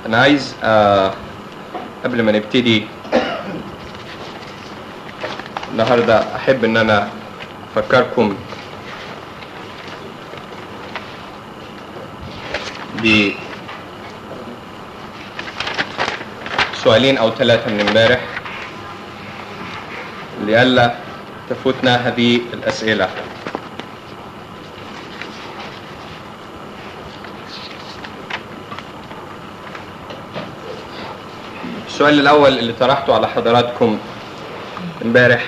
انا عايز آه قبل ما نبتدي النهارده احب ان انا افكركم ب سؤالين او ثلاثه من امبارح لئلا تفوتنا هذه الاسئله السؤال الاول اللي طرحته على حضراتكم امبارح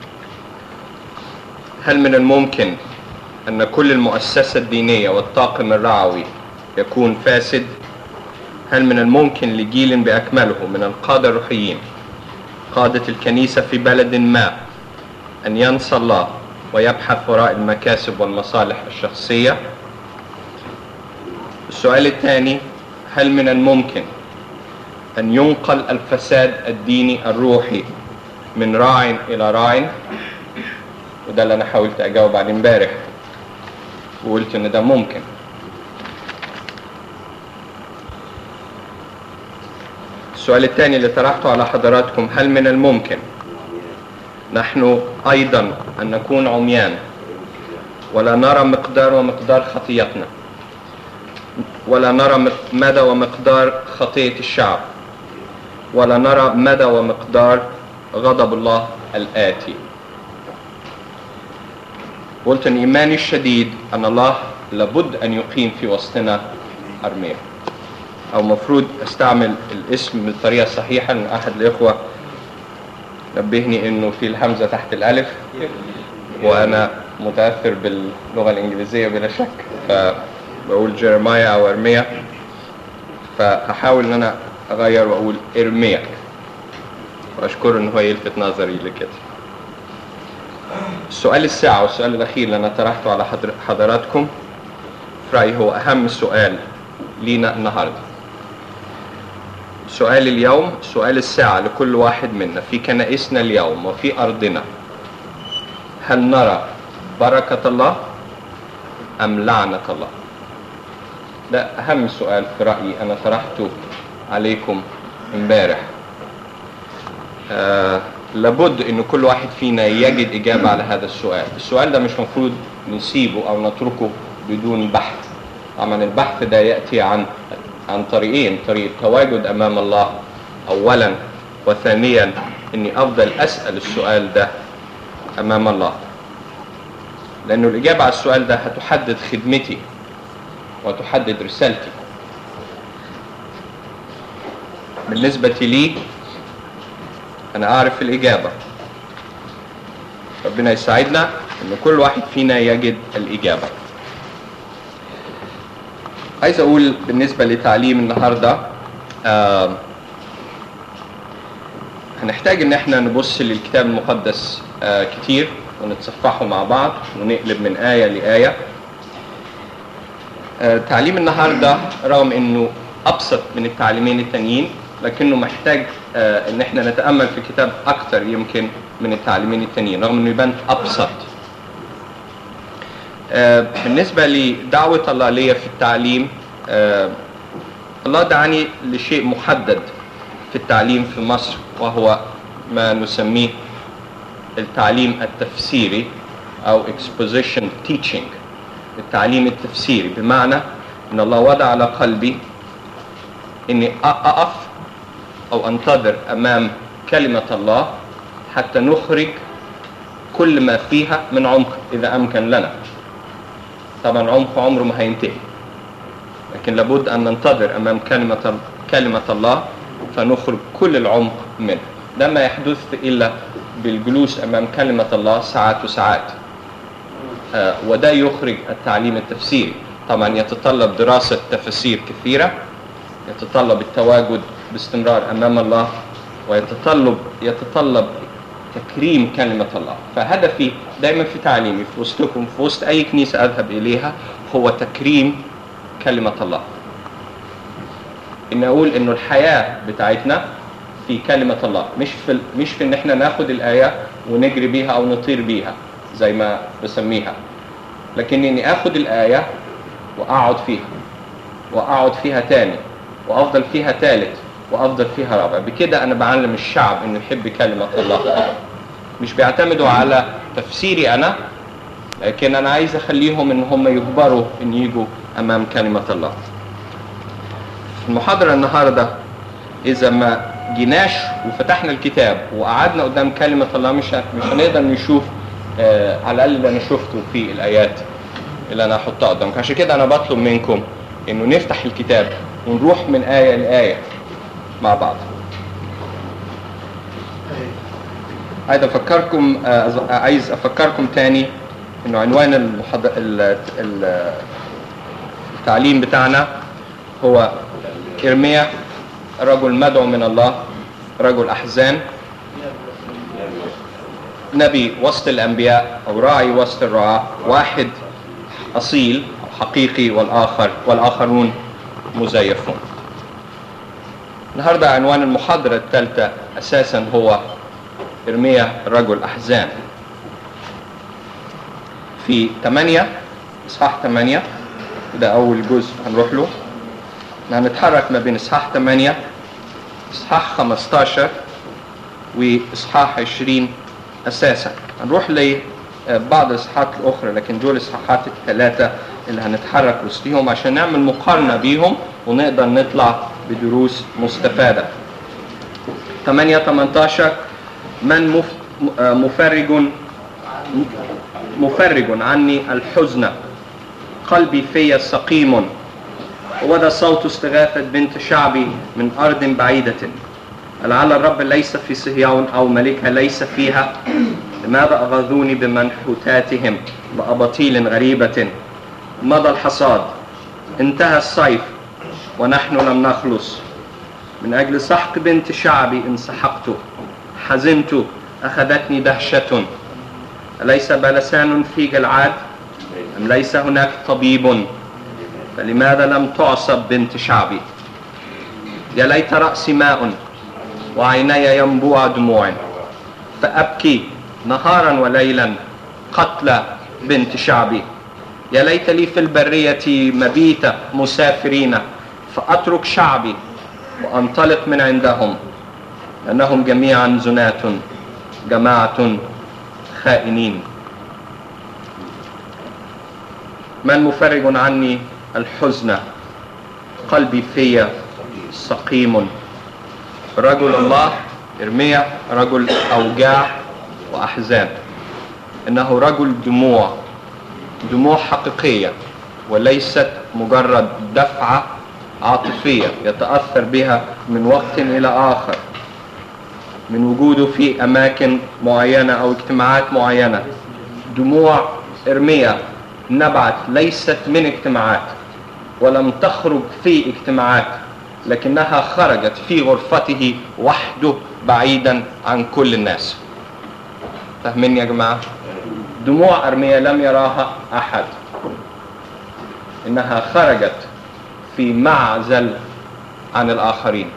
هل من الممكن ان كل المؤسسه الدينيه والطاقم الرعوي يكون فاسد هل من الممكن لجيل باكمله من القاده الروحيين قاده الكنيسه في بلد ما ان ينسى الله ويبحث وراء المكاسب والمصالح الشخصيه السؤال الثاني هل من الممكن أن ينقل الفساد الديني الروحي من راع إلى راع وده اللي أنا حاولت أجاوب عليه امبارح وقلت إن ده ممكن السؤال الثاني اللي طرحته على حضراتكم هل من الممكن نحن أيضا أن نكون عميان ولا نرى مقدار ومقدار خطيتنا ولا نرى مدى ومقدار خطية الشعب ولا نرى مدى ومقدار غضب الله الآتي قلت ان ايماني الشديد ان الله لابد ان يقيم في وسطنا ارميا او مفروض استعمل الاسم بالطريقه الصحيحه ان احد الاخوه نبهني انه في الهمزه تحت الالف وانا متاثر باللغه الانجليزيه بلا شك فبقول جيرمايا او ارميا فهحاول ان انا اغير واقول ارميا واشكره ان هو يلفت نظري لكده السؤال الساعة والسؤال الأخير اللي أنا طرحته على حضراتكم في رأيي هو أهم سؤال لينا النهاردة سؤال اليوم سؤال الساعة لكل واحد منا في كنائسنا اليوم وفي أرضنا هل نرى بركة الله أم لعنة الله ده أهم سؤال في رأيي أنا طرحته عليكم امبارح آه لابد ان كل واحد فينا يجد اجابه على هذا السؤال السؤال ده مش مفروض نسيبه او نتركه بدون بحث طبعا البحث ده ياتي عن عن طريقين طريق التواجد امام الله اولا وثانيا اني افضل اسال السؤال ده امام الله لانه الاجابه على السؤال ده هتحدد خدمتي وتحدد رسالتي بالنسبة لي أنا أعرف الإجابة ربنا يساعدنا إن كل واحد فينا يجد الإجابة عايز أقول بالنسبة لتعليم النهاردة آه هنحتاج إن إحنا نبص للكتاب المقدس آه كتير ونتصفحه مع بعض ونقلب من آية لآية آه تعليم النهاردة رغم إنه أبسط من التعليمين التانيين لكنه محتاج آه ان احنا نتامل في الكتاب اكثر يمكن من التعليمين التانيين رغم انه يبان ابسط آه بالنسبه لدعوه الله ليا في التعليم آه الله دعاني لشيء محدد في التعليم في مصر وهو ما نسميه التعليم التفسيري او exposition teaching التعليم التفسيري بمعنى ان الله وضع على قلبي اني اقف او انتظر امام كلمه الله حتى نخرج كل ما فيها من عمق اذا امكن لنا طبعا عمق عمره ما هينتهي لكن لابد ان ننتظر امام كلمه كلمه الله فنخرج كل العمق منه ده ما يحدث الا بالجلوس امام كلمه الله ساعات وساعات آه وده يخرج التعليم التفسيري طبعا يتطلب دراسه تفاسير كثيره يتطلب التواجد باستمرار امام الله ويتطلب يتطلب تكريم كلمة الله فهدفي دايما في تعليمي في وسطكم في وسط أي كنيسة أذهب إليها هو تكريم كلمة الله إن أقول إنه الحياة بتاعتنا في كلمة الله مش في مش في إن إحنا ناخد الآية ونجري بيها أو نطير بيها زي ما بسميها لكن إني آخد الآية وأقعد فيها وأقعد فيها تاني وافضل فيها ثالث وافضل فيها رابع بكده انا بعلم الشعب انه يحب كلمه الله مش بيعتمدوا على تفسيري انا لكن انا عايز اخليهم ان هم يجبروا ان يجوا امام كلمه الله في المحاضره النهارده اذا ما جيناش وفتحنا الكتاب وقعدنا قدام كلمه الله مش مش هنقدر نشوف آه على الاقل اللي انا شفته في الايات اللي انا هحطها قدامكم عشان كده انا بطلب منكم انه نفتح الكتاب ونروح من ايه لايه مع بعض عايز افكركم آه عايز افكركم تاني انه عنوان المحضر التعليم بتاعنا هو ارميا رجل مدعو من الله رجل احزان نبي وسط الانبياء او راعي وسط الرعاة واحد اصيل او حقيقي والاخر والاخرون مزيفون النهارده عنوان المحاضره الثالثه اساسا هو ارميا رجل احزان في 8 اصحاح 8 ده اول جزء هنروح له هنتحرك ما بين اصحاح 8 اصحاح 15 واصحاح 20 اساسا هنروح لبعض الاصحاحات الاخرى لكن دول الاصحاحات الثلاثه اللي هنتحرك وسطيهم عشان نعمل مقارنه بيهم ونقدر نطلع بدروس مستفاده 8 18 من مفرج مفرج عني الحزن قلبي في سقيم وده صوت استغاثة بنت شعبي من أرض بعيدة لعل الرب ليس في صهيون أو ملكها ليس فيها لماذا أغاظوني بمنحوتاتهم بأباطيل غريبة مضى الحصاد انتهى الصيف ونحن لم نخلص من أجل سحق بنت شعبي انسحقت حزنت أخذتني دهشة أليس بلسان في جلعاد أم ليس هناك طبيب فلماذا لم تعصب بنت شعبي يا ليت رأسي ماء وعيني ينبوع دموع فأبكي نهارا وليلا قتل بنت شعبي يا ليت لي في البرية مبيت مسافرين فأترك شعبي وأنطلق من عندهم لأنهم جميعا زنات جماعة خائنين من مفرج عني الحزن قلبي في سقيم رجل الله ارميا رجل اوجاع واحزان انه رجل دموع دموع حقيقيه وليست مجرد دفعه عاطفيه يتاثر بها من وقت الى اخر من وجوده في اماكن معينه او اجتماعات معينه دموع ارميا نبعت ليست من اجتماعات ولم تخرج في اجتماعات لكنها خرجت في غرفته وحده بعيدا عن كل الناس فاهمين يا جماعه دموع ارميا لم يراها احد انها خرجت في معزل عن الاخرين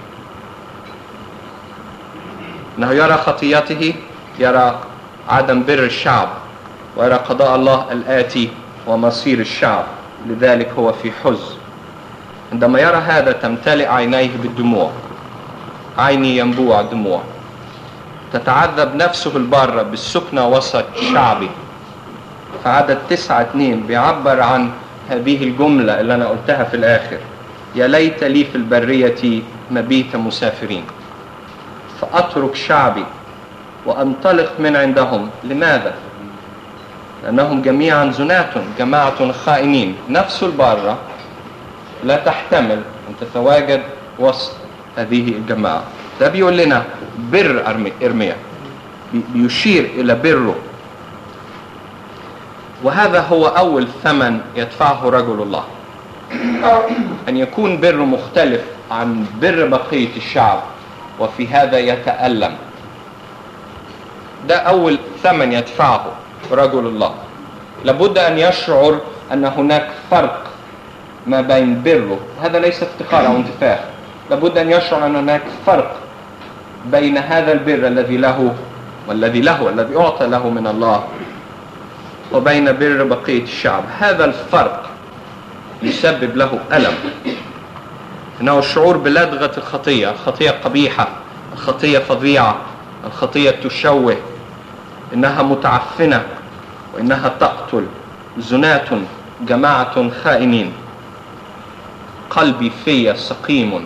انه يرى خطيته يرى عدم بر الشعب ويرى قضاء الله الاتي ومصير الشعب لذلك هو في حزن عندما يرى هذا تمتلئ عينيه بالدموع عيني ينبوع دموع تتعذب نفسه البارة بالسكنة وسط شعبي فعدد تسعة اتنين بيعبر عن هذه الجملة اللي أنا قلتها في الآخر يا ليت لي في البرية مبيت مسافرين فأترك شعبي وأنطلق من عندهم لماذا؟ لأنهم جميعا زنات جماعة خائنين نفس البارة لا تحتمل أن تتواجد وسط هذه الجماعة ده بيقول لنا بر إرميا بيشير إلى بره وهذا هو أول ثمن يدفعه رجل الله أن يكون بر مختلف عن بر بقية الشعب وفي هذا يتألم ده أول ثمن يدفعه رجل الله لابد أن يشعر أن هناك فرق ما بين بره هذا ليس افتخار أو انتفاخ لابد أن يشعر أن هناك فرق بين هذا البر الذي له والذي له الذي أعطى له من الله وبين بر بقية الشعب هذا الفرق يسبب له ألم إنه الشعور بلدغة الخطية الخطية قبيحة الخطية فظيعة الخطية تشوه إنها متعفنة وإنها تقتل زناة جماعة خائنين قلبي في سقيم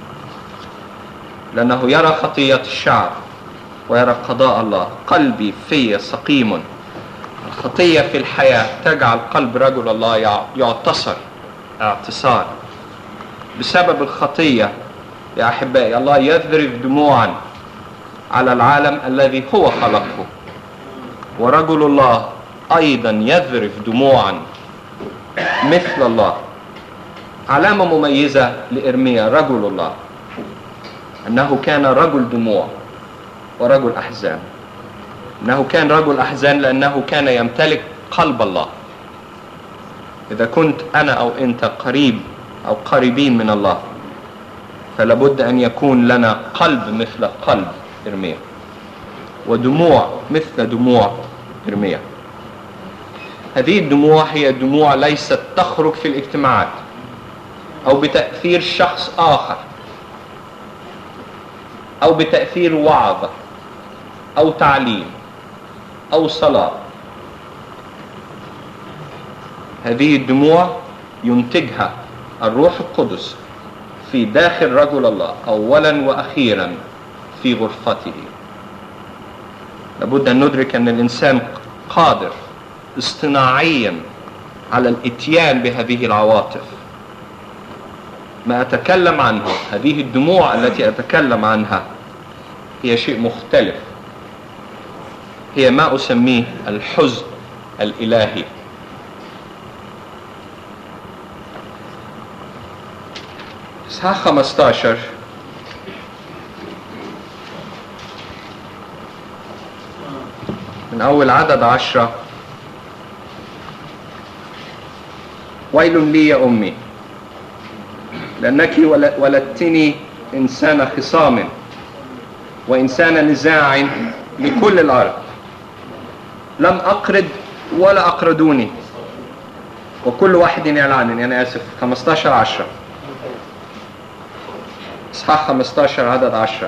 لأنه يرى خطية الشعب ويرى قضاء الله قلبي في سقيم الخطية في الحياة تجعل قلب رجل الله يعتصر اعتصار بسبب الخطية يا أحبائي الله يذرف دموعا على العالم الذي هو خلقه ورجل الله أيضا يذرف دموعا مثل الله علامة مميزة لإرميا رجل الله أنه كان رجل دموع ورجل أحزان أنه كان رجل أحزان لأنه كان يمتلك قلب الله إذا كنت أنا أو أنت قريب أو قريبين من الله فلابد أن يكون لنا قلب مثل قلب إرميا ودموع مثل دموع إرميا هذه الدموع هي دموع ليست تخرج في الاجتماعات أو بتأثير شخص آخر أو بتأثير وعظة أو تعليم أو صلاة هذه الدموع ينتجها الروح القدس في داخل رجل الله أولا وأخيرا في غرفته لابد أن ندرك أن الإنسان قادر اصطناعيا على الاتيان بهذه العواطف ما أتكلم عنه هذه الدموع التي أتكلم عنها هي شيء مختلف هي ما أسميه الحزن الإلهي إصحاح 15 من أول عدد عشرة ويل لي يا أمي لأنك ولدتني إنسان خصام وإنسان نزاع لكل الأرض لم أقرد ولا أقردوني وكل واحد يلعنني أنا آسف 15 10 إصحاح 15 عدد 10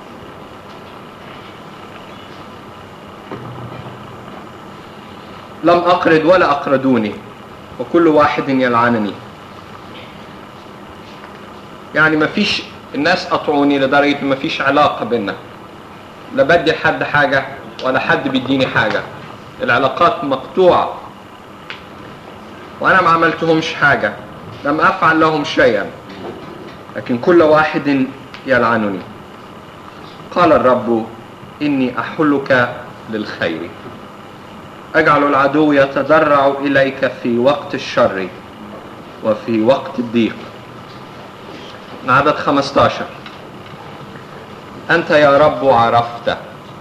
لم أقرد ولا أقردوني وكل واحد يلعنني يعني ما فيش الناس قطعوني لدرجة ما فيش علاقة بينا لا بدي لحد حاجة ولا حد بيديني حاجة العلاقات مقطوعة وأنا ما عملتهمش حاجة لم أفعل لهم شيئا لكن كل واحد يلعنني قال الرب إني أحلك للخير أجعل العدو يتضرع إليك في وقت الشر وفي وقت الضيق عدد 15 أنت يا رب عرفت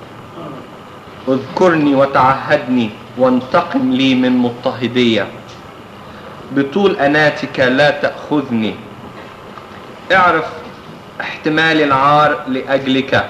اذكرني وتعهدني وانتقم لي من مضطهدية بطول أناتك لا تأخذني اعرف احتمال العار لأجلك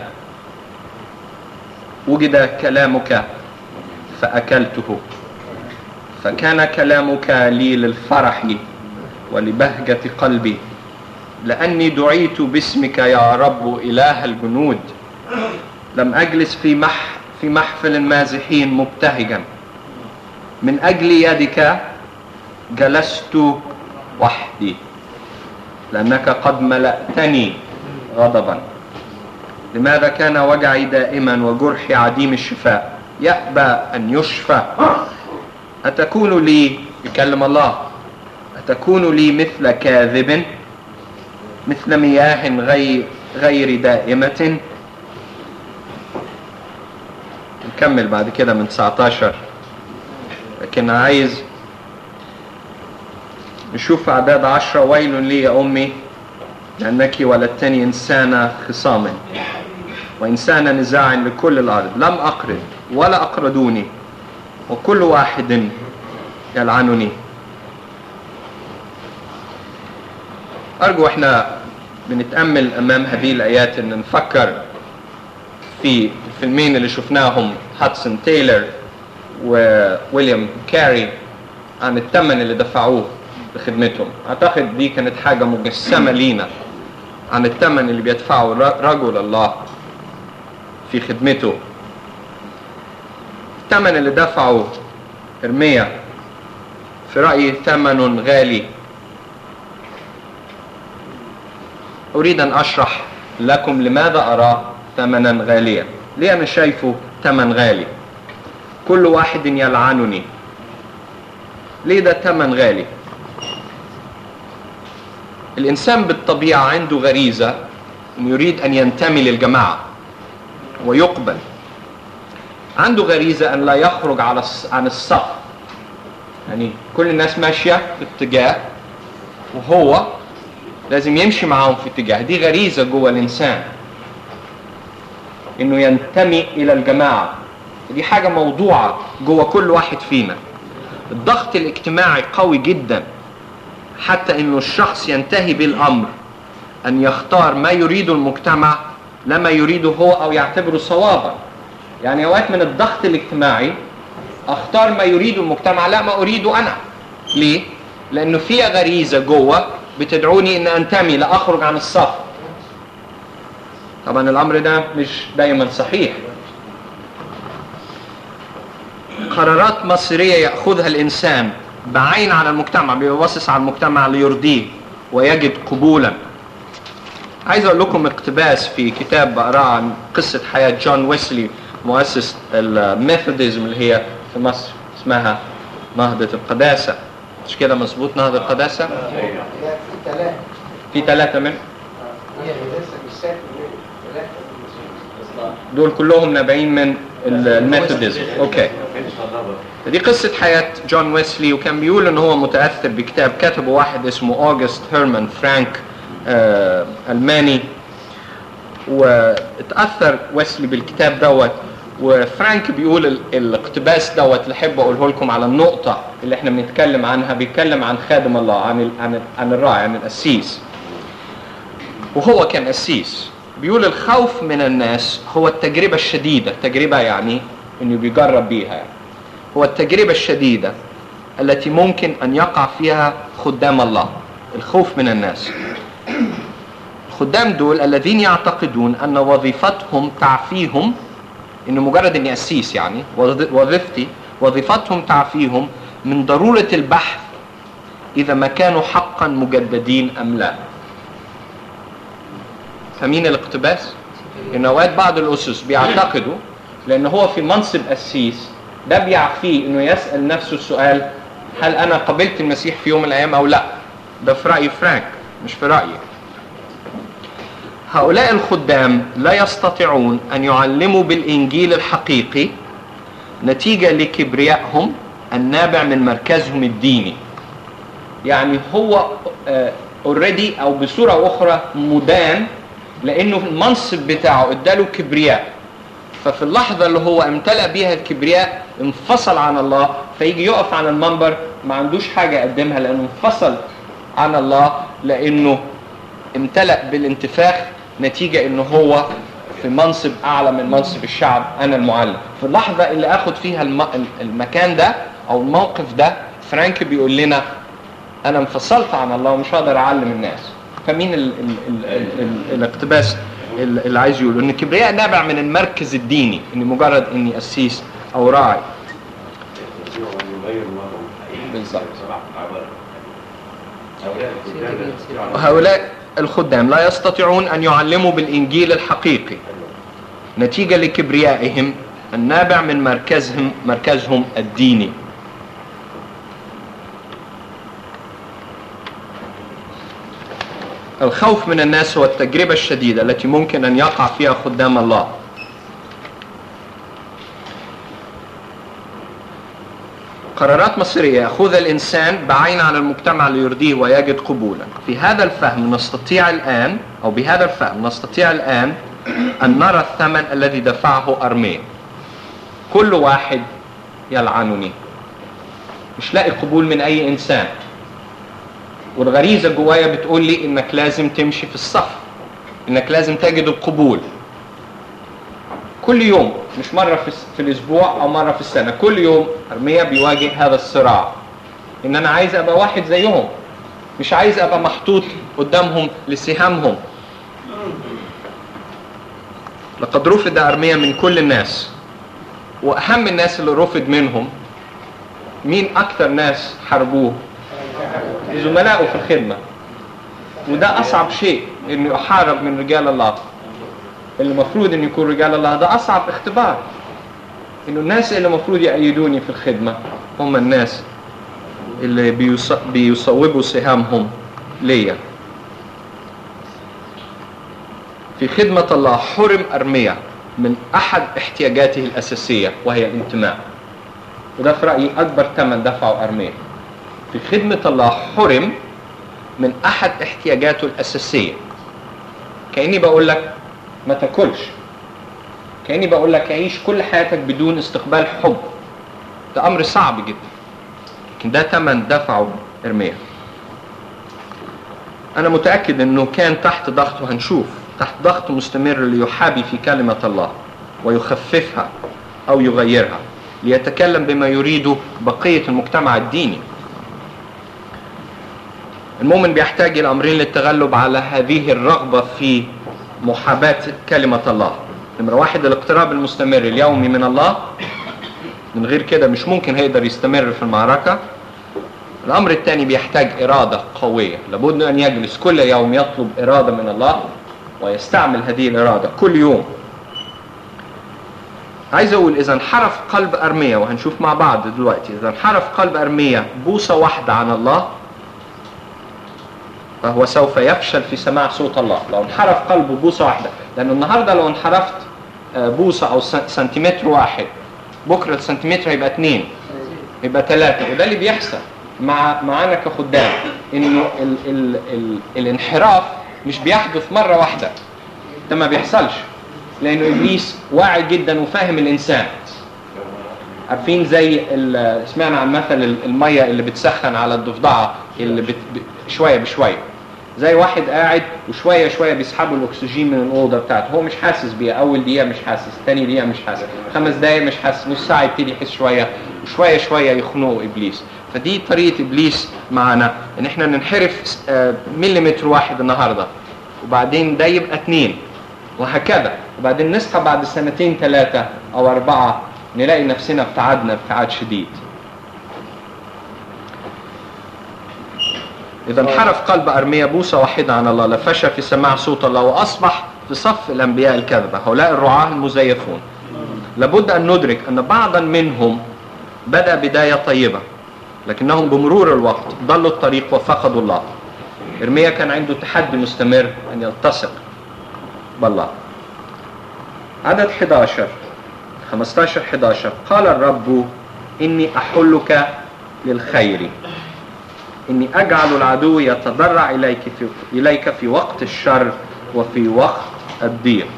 وجد كلامك فأكلته فكان كلامك لي للفرح ولبهجة قلبي لأني دعيت باسمك يا رب إله الجنود لم أجلس في مح في محفل مازحين مبتهجا من أجل يدك جلست وحدي لأنك قد ملأتني غضبا لماذا كان وجعي دائما وجرحي عديم الشفاء يأبى أن يشفى أتكون لي يكلم الله أتكون لي مثل كاذب مثل مياه غير غير دائمة نكمل بعد كده من 19 لكن عايز نشوف أعداد عشرة ويل لي يا أمي لأنك ولدتني إنسان خصام وإنسان نزاع لكل الأرض لم أقرد ولا أقردوني وكل واحد يلعنني أرجو إحنا بنتأمل أمام هذه الآيات إن نفكر في الفيلمين اللي شفناهم هاتسون تايلر وويليام كاري عن الثمن اللي دفعوه لخدمتهم أعتقد دي كانت حاجة مجسمة لينا عن الثمن اللي بيدفعه الر- رجل الله في خدمته الثمن اللي دفعه ارميا في رأيي ثمن غالي أريد أن أشرح لكم لماذا أراه ثمنا غاليا ليه أنا شايفه ثمن غالي كل واحد يلعنني ليه ده ثمن غالي الإنسان بالطبيعة عنده غريزة أنه يريد أن ينتمي للجماعة ويقبل عنده غريزة أن لا يخرج على الص- عن الصف يعني كل الناس ماشية في اتجاه وهو لازم يمشي معاهم في اتجاه دي غريزة جوه الإنسان إنه ينتمي إلى الجماعة دي حاجة موضوعة جوه كل واحد فينا الضغط الاجتماعي قوي جدا حتى إنه الشخص ينتهي بالأمر أن يختار ما يريده المجتمع لا ما يريده هو أو يعتبره صوابا يعني أوقات من الضغط الاجتماعي أختار ما يريده المجتمع لا ما أريده أنا ليه؟ لأنه فيها غريزة جوه بتدعوني أن أنتمي لا أخرج عن الصف طبعا الأمر ده مش دايما صحيح قرارات مصيرية يأخذها الإنسان بعين على المجتمع بيبصص على المجتمع ليرضيه ويجد قبولا عايز اقول لكم اقتباس في كتاب بقراه عن قصه حياه جون ويسلي مؤسس الميثوديزم اللي هي في مصر اسمها نهضه القداسه مش كده مظبوط نهضه القداسه لا في ثلاثة في ثلاثه من هي لسه مش ساكن ثلاثة دول كلهم نابعين من ال- الميثوديزم اوكي دي قصة حياة جون ويسلي وكان بيقول ان هو متأثر بكتاب كتبه واحد اسمه اوغست هيرمان فرانك آه الماني واتأثر ويسلي بالكتاب دوت وفرانك بيقول ال- الاقتباس دوت اللي احب اقوله لكم على النقطة اللي احنا بنتكلم عنها بيتكلم عن خادم الله عن ال عن ال عن الراعي عن القسيس وهو كان قسيس بيقول الخوف من الناس هو التجربة الشديدة التجربة يعني انه بيجرب بيها يعني. هو التجربة الشديدة التي ممكن أن يقع فيها خدام الله الخوف من الناس الخدام دول الذين يعتقدون أن وظيفتهم تعفيهم إنه مجرد إني أسيس يعني وظ- وظيفتي وظيفتهم تعفيهم من ضرورة البحث إذا ما كانوا حقا مجددين أم لا فمين الاقتباس؟ إن أوقات بعض الأسس بيعتقدوا لأن هو في منصب قسيس ده بيعفيه إنه يسأل نفسه السؤال هل أنا قبلت المسيح في يوم من الأيام أو لا؟ ده في رأي فرانك مش في رأيي. هؤلاء الخدام لا يستطيعون أن يعلموا بالإنجيل الحقيقي نتيجة لكبريائهم النابع من مركزهم الديني. يعني هو اوريدي او بصوره اخرى مدان لانه المنصب بتاعه اداله كبرياء ففي اللحظه اللي هو امتلأ بيها الكبرياء انفصل عن الله فيجي يقف على المنبر ما عندوش حاجه يقدمها لانه انفصل عن الله لانه امتلأ بالانتفاخ نتيجه انه هو في منصب اعلى من منصب الشعب انا المعلم في اللحظه اللي اخد فيها الم- المكان ده او الموقف ده فرانك بيقول لنا انا انفصلت عن الله ومش هقدر اعلم الناس فمين ال ال ال ال ال الاقتباس ال- اللي عايز يقوله ان الكبرياء نابع من المركز الديني اني مجرد اني قسيس او راعي بالظبط وهؤلاء الخدام لا يستطيعون ان يعلموا بالانجيل الحقيقي نتيجه لكبريائهم النابع من مركزهم مركزهم الديني الخوف من الناس هو التجربة الشديدة التي ممكن أن يقع فيها خدام الله قرارات مصيرية يأخذها الإنسان بعين على المجتمع ليرضيه ويجد قبولا في هذا الفهم نستطيع الآن أو بهذا الفهم نستطيع الآن أن نرى الثمن الذي دفعه أرميا كل واحد يلعنني مش لاقي قبول من أي إنسان والغريزة جوايا بتقول لي انك لازم تمشي في الصف انك لازم تجد القبول كل يوم مش مرة في, الس- في الاسبوع او مرة في السنة كل يوم ارميا بيواجه هذا الصراع ان انا عايز ابقى واحد زيهم مش عايز ابقى محطوط قدامهم لسهامهم لقد رفض أرميا من كل الناس وأهم الناس اللي رفض منهم مين أكثر ناس حاربوه زملائه في الخدمة وده أصعب شيء إنه يحارب من رجال الله اللي المفروض إنه يكون رجال الله ده أصعب اختبار إنه الناس اللي المفروض يأيدوني في الخدمة هم الناس اللي بيص... بيصوبوا سهامهم ليا في خدمة الله حرم أرميا من أحد احتياجاته الأساسية وهي الانتماء وده في رأيي أكبر ثمن دفعه أرميا في خدمة الله حرم من أحد احتياجاته الأساسية كأني بقول لك ما تاكلش كأني بقول لك عيش كل حياتك بدون استقبال حب ده أمر صعب جدا لكن ده ثمن دفعه إرميا أنا متأكد أنه كان تحت ضغط وهنشوف تحت ضغط مستمر ليحابي في كلمة الله ويخففها أو يغيرها ليتكلم بما يريده بقية المجتمع الديني المؤمن بيحتاج إلى أمرين للتغلب على هذه الرغبة في محاباة كلمة الله نمرة واحد الاقتراب المستمر اليومي من الله من غير كده مش ممكن هيقدر يستمر في المعركة الأمر الثاني بيحتاج إرادة قوية لابد أن يجلس كل يوم يطلب إرادة من الله ويستعمل هذه الإرادة كل يوم عايز أقول إذا انحرف قلب أرميا وهنشوف مع بعض دلوقتي إذا انحرف قلب أرميا بوسة واحدة عن الله فهو سوف يفشل في سماع صوت الله لو انحرف قلبه بوسة واحدة لأن النهاردة لو انحرفت بوسة أو سنتيمتر واحد بكرة السنتيمتر هيبقى اتنين يبقى ثلاثة وده اللي بيحصل مع معانا كخدام انه ال ال ال الانحراف مش بيحدث مرة واحدة ده ما بيحصلش لانه ابليس واعي جدا وفاهم الانسان عارفين زي سمعنا عن مثل المية اللي بتسخن على الضفدعة اللي بت شوية بشوية زي واحد قاعد وشوية شوية بيسحبوا الأكسجين من الأوضة بتاعته هو مش حاسس بيها أول دقيقة مش حاسس تاني دقيقة مش حاسس خمس دقايق مش حاسس نص ساعة يبتدي يحس شوية وشوية شوية يخنقوا إبليس فدي طريقة إبليس معنا إن إحنا ننحرف مليمتر واحد النهاردة وبعدين ده يبقى اتنين وهكذا وبعدين نصحى بعد سنتين ثلاثة أو أربعة نلاقي نفسنا ابتعدنا ابتعاد شديد إذا انحرف قلب أرميا بوسة واحدة عن الله لفشل في سماع صوت الله وأصبح في صف الأنبياء الكذبة هؤلاء الرعاة المزيفون لابد أن ندرك أن بعضا منهم بدأ بداية طيبة لكنهم بمرور الوقت ضلوا الطريق وفقدوا الله إرميا كان عنده تحدي مستمر أن يلتصق بالله عدد 11 15 11 قال الرب إني أحلك للخير إني أجعل العدو يتضرع إليك في, إليك في وقت الشر وفي وقت الضيق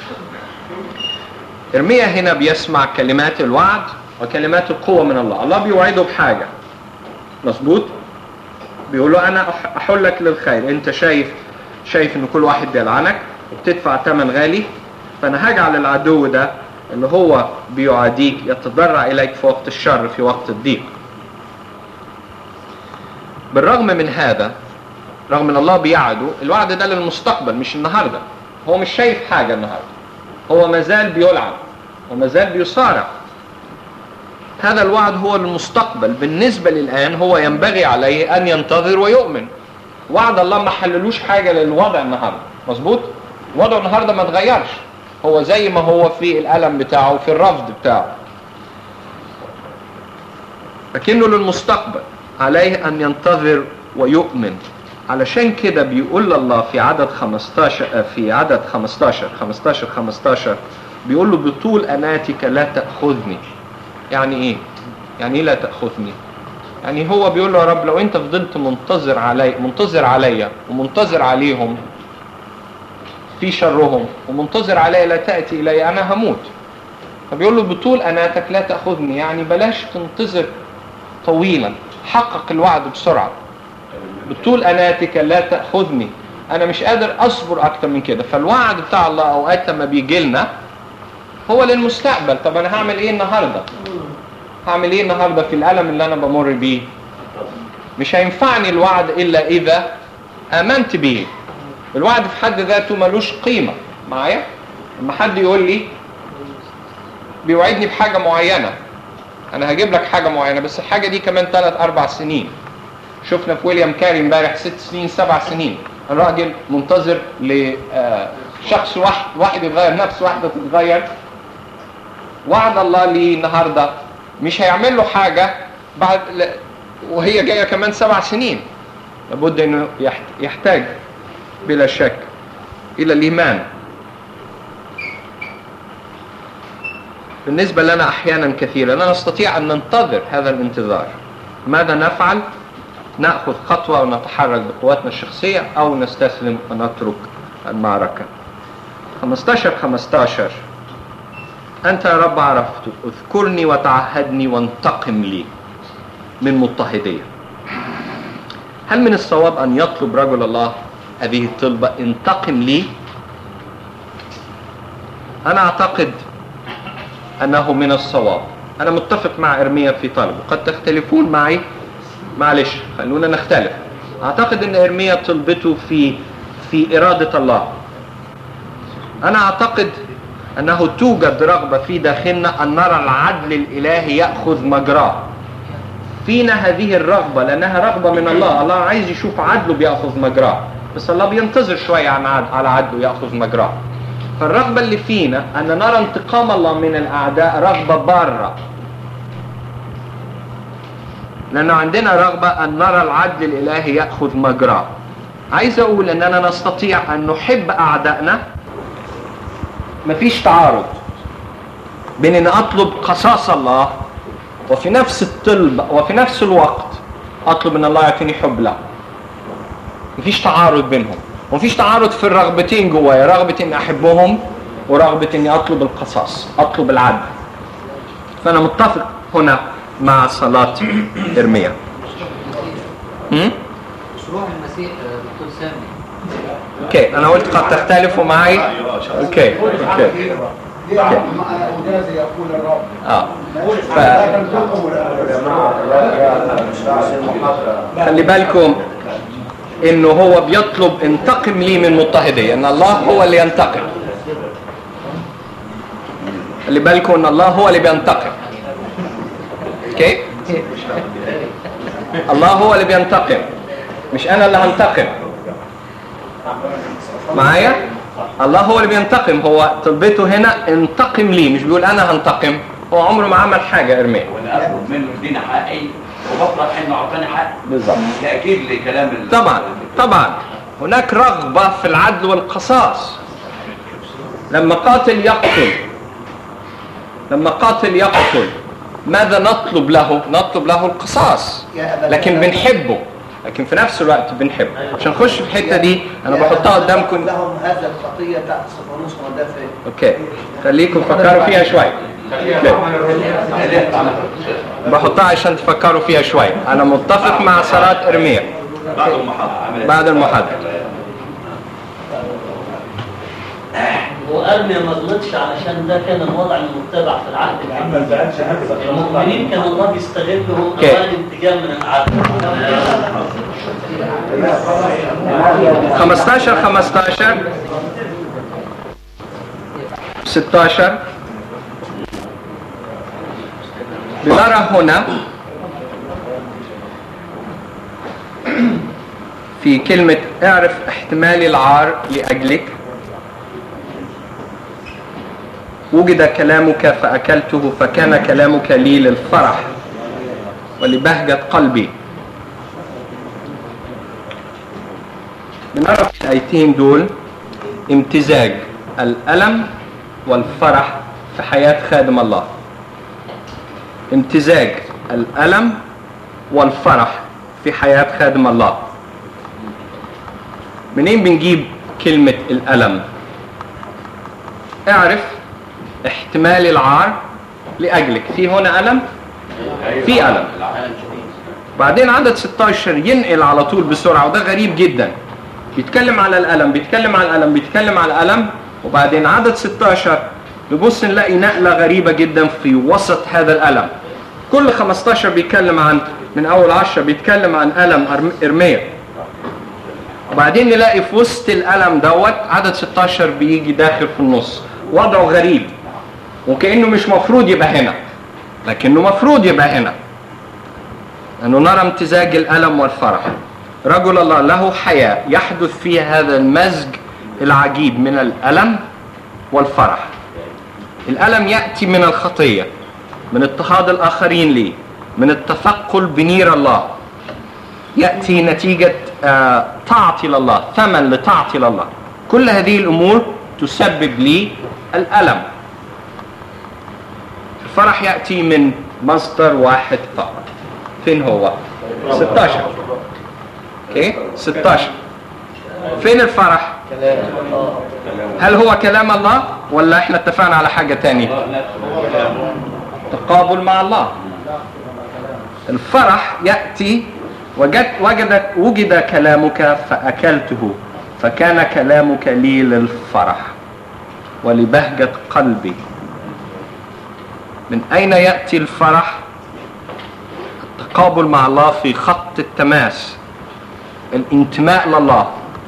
إرميا هنا بيسمع كلمات الوعد وكلمات القوة من الله الله بيوعده بحاجة مظبوط بيقول له أنا أحلك للخير أنت شايف شايف إن كل واحد بيلعنك وبتدفع ثمن غالي فأنا هجعل العدو ده اللي هو بيعاديك يتضرع إليك في وقت الشر في وقت الضيق بالرغم من هذا رغم ان الله بيعده الوعد ده للمستقبل مش النهارده هو مش شايف حاجه النهارده هو مازال بيلعب ومازال بيصارع هذا الوعد هو للمستقبل بالنسبه للان هو ينبغي عليه ان ينتظر ويؤمن وعد الله ما حللوش حاجه للوضع النهارده مظبوط وضعه النهارده ما اتغيرش هو زي ما هو في الالم بتاعه في الرفض بتاعه لكنه للمستقبل عليه أن ينتظر ويؤمن علشان كده بيقول الله في عدد 15 في عدد 15 15 15 بيقول له بطول أناتك لا تأخذني يعني إيه؟ يعني إيه لا تأخذني؟ يعني هو بيقول له يا رب لو أنت فضلت منتظر علي منتظر عليا ومنتظر عليهم في شرهم ومنتظر عليا لا تأتي إلي أنا هموت فبيقول له بطول أناتك لا تأخذني يعني بلاش تنتظر طويلا حقق الوعد بسرعة بطول أناتك لا تأخذني أنا مش قادر أصبر أكتر من كده فالوعد بتاع الله أوقات لما بيجي لنا هو للمستقبل طب أنا هعمل إيه النهاردة هعمل إيه النهاردة في الألم اللي أنا بمر بيه مش هينفعني الوعد إلا إذا آمنت به الوعد في حد ذاته ملوش قيمة معايا لما حد يقول لي بيوعدني بحاجة معينة أنا هجيب لك حاجة معينة بس الحاجة دي كمان ثلاث أربع سنين شفنا في ويليام كاري امبارح ست سنين سبع سنين الراجل منتظر لشخص واحد واحد يتغير نفس واحدة تتغير وعد الله لي النهاردة مش هيعمل له حاجة بعد ل- وهي جاية كمان سبع سنين لابد انه يحت- يحتاج بلا شك الى الايمان بالنسبة لنا احيانا كثيرا لا نستطيع ان ننتظر هذا الانتظار ماذا نفعل نأخذ خطوة ونتحرك بقواتنا الشخصية او نستسلم ونترك المعركة 15 15 أنت يا رب عرفت اذكرني وتعهدني وانتقم لي من مضطهدية هل من الصواب أن يطلب رجل الله هذه الطلبة انتقم لي أنا أعتقد أنه من الصواب أنا متفق مع إرميا في طلبه قد تختلفون معي معلش خلونا نختلف أعتقد أن إرميا طلبته في في إرادة الله أنا أعتقد أنه توجد رغبة في داخلنا أن نرى العدل الإلهي يأخذ مجراه فينا هذه الرغبة لأنها رغبة من الله الله عايز يشوف عدله بيأخذ مجراه بس الله بينتظر شوية عن عد- على عدله يأخذ مجراه فالرغبة اللي فينا أن نرى انتقام الله من الأعداء رغبة بارة لأنه عندنا رغبة أن نرى العدل الإلهي يأخذ مجراه عايز أقول أننا نستطيع أن نحب أعدائنا مفيش تعارض بين ان اطلب قصاص الله وفي نفس الطلب وفي نفس الوقت اطلب ان الله يعطيني حب له مفيش تعارض بينهم ومفيش تعارض في الرغبتين جوايا رغبة اني احبهم ورغبة اني اطلب القصاص اطلب العدل فانا متفق هنا مع صلاة ارميا هم؟ مشروع المسيح آه، دكتور سامي اوكي انا قلت قد تختلفوا معي اوكي اوكي دي أجاز يقول الرب اه ف... لا تنتقموا خلي بالكم انه هو بيطلب انتقم لي من مضطهدي ان الله هو اللي ينتقم خلي بالكم ان الله هو اللي بينتقم اوكي الله هو اللي بينتقم مش انا اللي هنتقم معايا الله هو اللي بينتقم هو طلبته هنا انتقم لي مش بيقول انا هنتقم هو عمره ما عمل حاجه ارميه وانا اخد منه يديني حقي وبفرح انه اعطاني حق بالظبط تاكيد لكلام ال- طبعا طبعا هناك رغبة في العدل والقصاص لما قاتل يقتل لما قاتل يقتل ماذا نطلب له نطلب له القصاص لكن بنحبه لكن في نفس الوقت بنحبه عشان نخش في الحتة دي انا بحطها قدامكم لهم هذا الخطية تحت صفانوس مدافع اوكي خليكم تفكروا فيها شوية أوكي. بحطها عشان تفكروا فيها شوية انا متفق مع صلاة ارميا بعد المحاضره بعد المحاضرة وارميا ما غلطش علشان ده كان الوضع المتبع في العهد القديم المؤمنين كان الله بيستغلهم أوكي. اوائل انتقام من العدل 15 15 16 بنرى هنا في كلمة اعرف احتمال العار لأجلك وجد كلامك فأكلته فكان كلامك لي للفرح ولبهجة قلبي بنرى في الآيتين دول امتزاج الألم والفرح في حياة خادم الله امتزاج الألم والفرح في حياة خادم الله منين بنجيب كلمة الألم اعرف احتمال العار لأجلك في هنا ألم في ألم بعدين عدد 16 ينقل على طول بسرعة وده غريب جدا بيتكلم على الألم بيتكلم على الألم بيتكلم على الألم وبعدين عدد 16 نبص نلاقي نقلة غريبة جدا في وسط هذا الألم كل 15 بيتكلم عن من أول 10 بيتكلم عن ألم أرم- إرميا وبعدين نلاقي في وسط الألم دوت عدد 16 بيجي داخل في النص وضعه غريب وكأنه مش مفروض يبقى هنا لكنه مفروض يبقى هنا أنه نرى امتزاج الألم والفرح رجل الله له حياة يحدث فيها هذا المزج العجيب من الألم والفرح الألم يأتي من الخطية من اضطهاد الآخرين ليه من التثقل بنير الله يأتي نتيجة آه، طاعتي لله ثمن لطاعتي لله كل هذه الأمور تسبب لي الألم الفرح يأتي من مصدر واحد فقط فين هو 16 اوكي 16 فين الفرح هل هو كلام الله ولا احنا اتفقنا على حاجة تانية تقابل مع الله الفرح يأتي وجد وجد وجد كلامك فأكلته فكان كلامك لي للفرح ولبهجة قلبي من أين يأتي الفرح التقابل مع الله في خط التماس الانتماء لله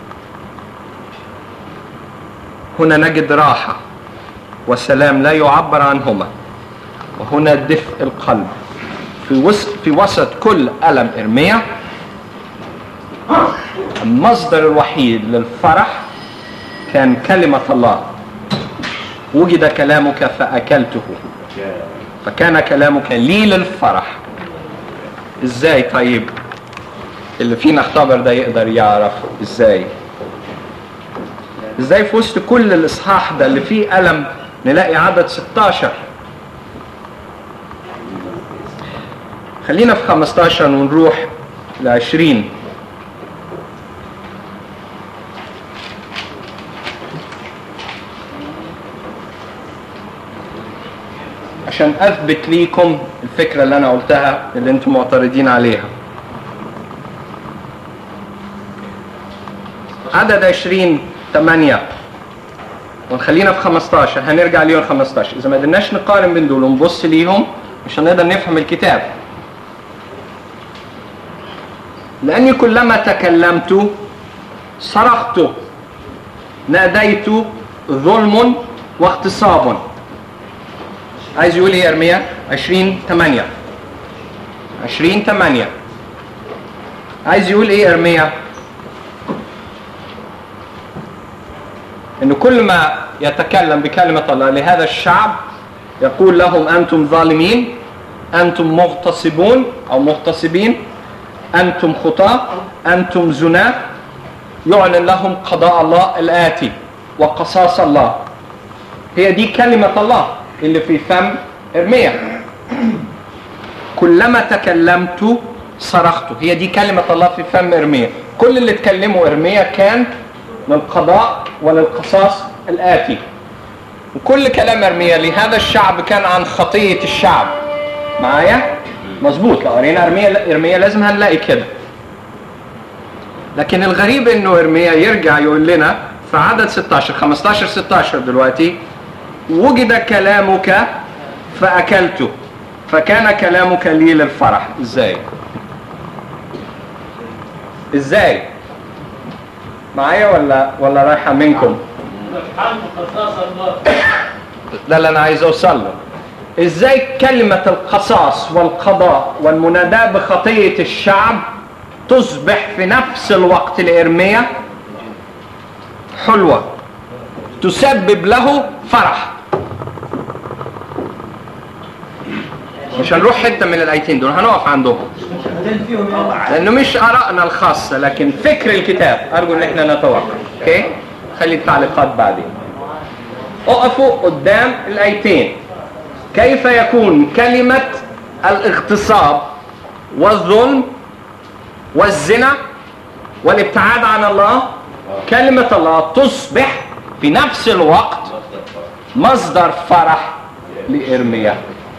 هنا نجد راحة وسلام لا يعبر عنهما وهنا دفء القلب في وسط في وسط كل ألم إرميا المصدر الوحيد للفرح كان كلمة الله وجد كلامك فأكلته فكان كلامك لي للفرح ازاي طيب اللي فينا اختبر ده يقدر يعرف ازاي ازاي في وسط كل الاصحاح ده اللي فيه الم نلاقي عدد 16 خلينا في 15 ونروح ل 20 عشان اثبت ليكم الفكره اللي انا قلتها اللي انتم معترضين عليها عدد 20 8 ونخلينا في 15 هنرجع ليهم 15 اذا ما قدرناش نقارن بين دول ونبص ليهم مش هنقدر نفهم الكتاب لاني كلما تكلمت صرخت ناديت ظلم واغتصاب عايز يقول ايه يا ارميا 20 8 20 8 عايز يقول ايه يا ارميا انه كل ما يتكلم بكلمة الله لهذا الشعب يقول لهم انتم ظالمين انتم مغتصبون او مغتصبين انتم خطاة انتم زناة يعلن لهم قضاء الله الاتي وقصاص الله هي دي كلمة الله اللي في فم ارميا كلما تكلمت صرخت هي دي كلمة الله في فم ارميا كل اللي اتكلموا ارميا كان للقضاء وللقصاص الآتي وكل كلام ارميا لهذا الشعب كان عن خطية الشعب معايا مظبوط لو قرينا ارميا ارميا لازم هنلاقي كده لكن الغريب انه ارميا يرجع يقول لنا في عدد 16 15 16 دلوقتي وجد كلامك فأكلته فكان كلامك لي للفرح ازاي ازاي معايا ولا ولا رايحه منكم ده اللي انا عايز اوصل له ازاي كلمة القصاص والقضاء والمناداة بخطية الشعب تصبح في نفس الوقت لإرميا حلوة تسبب له فرح مش هنروح حتة من الآيتين دول هنقف عندهم لأنه مش آرائنا الخاصة لكن فكر الكتاب أرجو إن احنا نتوقف أوكي خلي التعليقات بعدين اقفوا قدام الآيتين كيف يكون كلمة الاغتصاب والظلم والزنا والابتعاد عن الله كلمة الله تصبح في نفس الوقت مصدر فرح لإرميا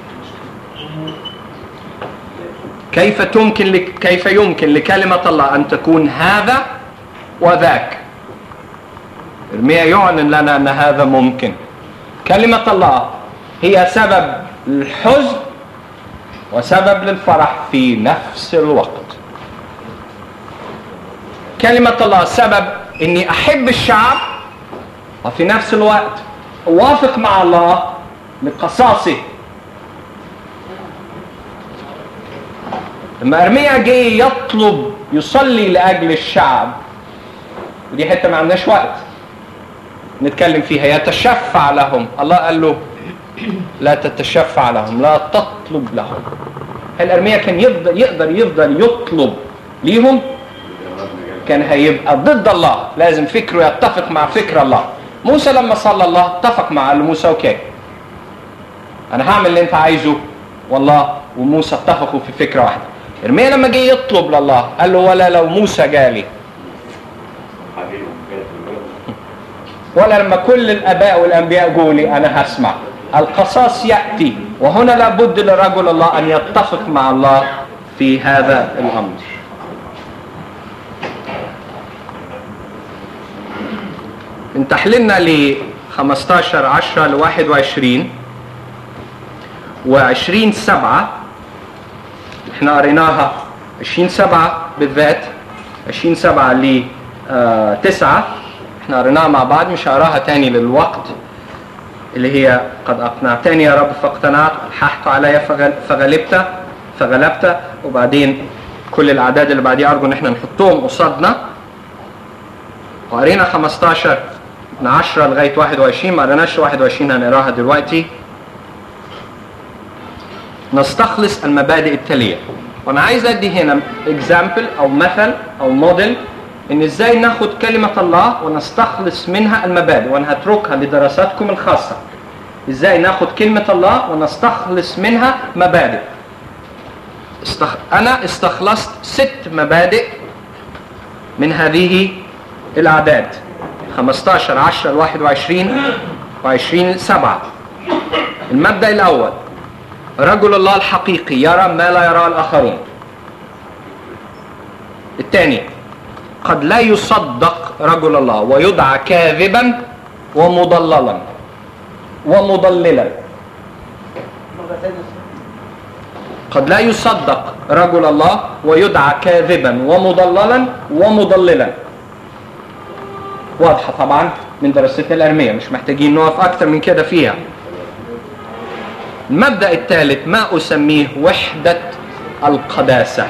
كيف تمكن لك كيف يمكن لكلمة الله أن تكون هذا وذاك إرميا يعلن لنا أن هذا ممكن كلمة الله هي سبب الحزن وسبب للفرح في نفس الوقت كلمة الله سبب اني احب الشعب وفي نفس الوقت اوافق مع الله لقصاصه لما ارميا جه يطلب يصلي لاجل الشعب ودي حته ما عندناش وقت نتكلم فيها يتشفع لهم الله قال له لا تتشفع لهم لا تطلب لهم هل ارميا كان يفضل يقدر يفضل يطلب ليهم كان هيبقى ضد الله لازم فكره يتفق مع فكر الله موسى لما صلى الله اتفق مع قال له موسى اوكي انا هعمل اللي انت عايزه والله وموسى اتفقوا في فكره واحده ارميا لما جه يطلب لله قال له ولا لو موسى جالي ولا لما كل الاباء والانبياء جولي انا هسمع القصاص ياتي وهنا لابد لرجل الله ان يتفق مع الله في هذا الامر من تحليلنا ل 15 10 ل 21 و20 7 احنا قريناها 20 7 بالذات 20 7 ل 9 احنا قريناها مع بعض مش هقراها تاني للوقت اللي هي قد اقنعتني يا رب فاقتنعت الححت علي فغل فغلبت فغلبت وبعدين كل الاعداد اللي بعديها ارجو ان احنا نحطهم قصادنا وقرينا 15 من 10 لغايه 21 ما قريناش 21 هنقراها دلوقتي نستخلص المبادئ التاليه وانا عايز ادي هنا اكزامبل او مثل او موديل ان ازاي ناخد كلمة الله ونستخلص منها المبادئ وانا هتركها لدراساتكم الخاصة ازاي ناخد كلمة الله ونستخلص منها مبادئ استخ... انا استخلصت ست مبادئ من هذه الاعداد 15 10 21 و20 7 المبدأ الاول رجل الله الحقيقي يرى ما لا يراه الاخرون الثاني قد لا يصدق رجل الله ويدعى كاذبا ومضللا ومضللا قد لا يصدق رجل الله ويدعى كاذبا ومضللا ومضللا واضحة طبعا من دراستنا الأرمية مش محتاجين نقف أكثر من كده فيها المبدأ الثالث ما أسميه وحدة القداسة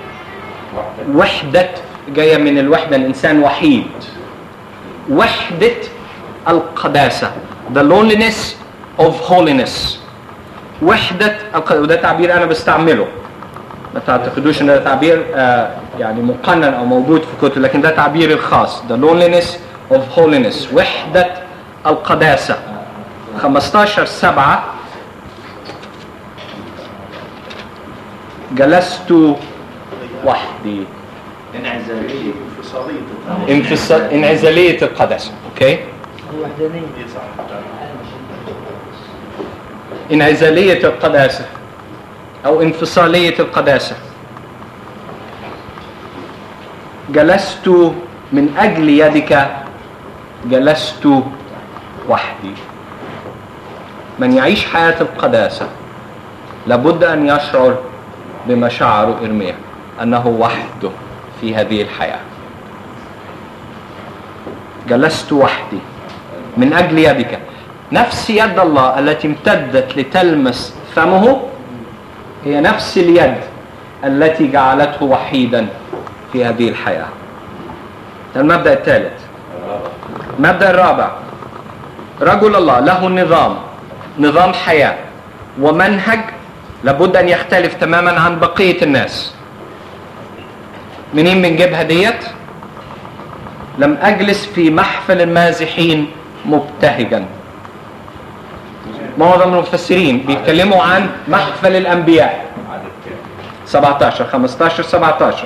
وحدة جاية من الوحدة الإنسان وحيد وحدة القداسة the loneliness of holiness وحدة القداسة وده تعبير أنا بستعمله ما تعتقدوش ان ده تعبير آه يعني مقنن او موجود في كتب لكن ده تعبير الخاص the loneliness of holiness وحدة القداسة 15 سبعة جلست وحدي انفصال انعزالية القداسة اوكي انعزالية القداسة او انفصالية القداسة جلست من اجل يدك جلست وحدي من يعيش حياة القداسة لابد ان يشعر بما شعر ارميا انه وحده في هذه الحياه جلست وحدي من اجل يدك نفس يد الله التي امتدت لتلمس فمه هي نفس اليد التي جعلته وحيدا في هذه الحياه ده المبدا الثالث المبدا الرابع رجل الله له نظام نظام حياه ومنهج لابد ان يختلف تماما عن بقيه الناس منين بنجيبها ديت لم اجلس في محفل المازحين مبتهجا معظم المفسرين بيتكلموا عن محفل الانبياء 17 15 17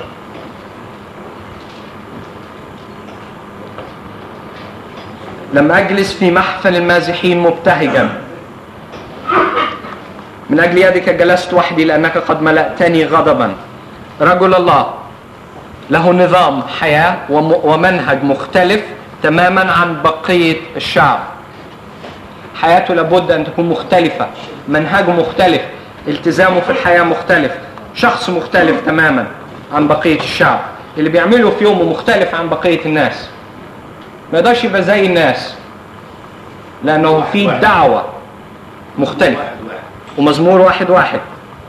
لم اجلس في محفل المازحين مبتهجا من اجل يدك جلست وحدي لانك قد ملأتني غضبا رجل الله له نظام حياة ومنهج مختلف تماما عن بقية الشعب حياته لابد أن تكون مختلفة منهجه مختلف التزامه في الحياة مختلف شخص مختلف تماما عن بقية الشعب اللي بيعمله في يومه مختلف عن بقية الناس ما يقدرش يبقى زي الناس لأنه في دعوة مختلفة ومزمور واحد واحد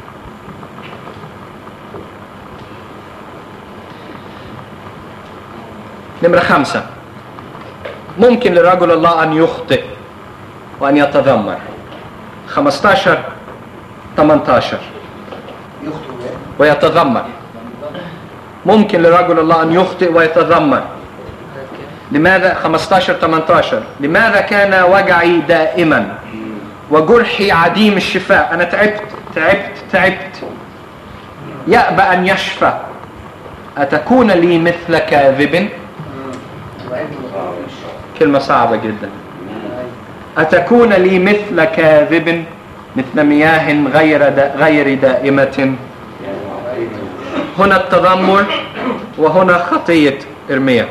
نمرة خمسة ممكن لرجل الله أن يخطئ وأن يتذمر 15 18 يخطئ إيه؟ ويتذمر ممكن لرجل الله أن يخطئ ويتذمر لماذا 15 18 لماذا كان وجعي دائما وجرحي عديم الشفاء أنا تعبت تعبت تعبت يأبى أن يشفى أتكون لي مثل كاذب وعند الغريش كلمة صعبة جدا أتكون لي مثل كاذب مثل مياه غير دا غير دائمة هنا التذمر وهنا خطية إرميا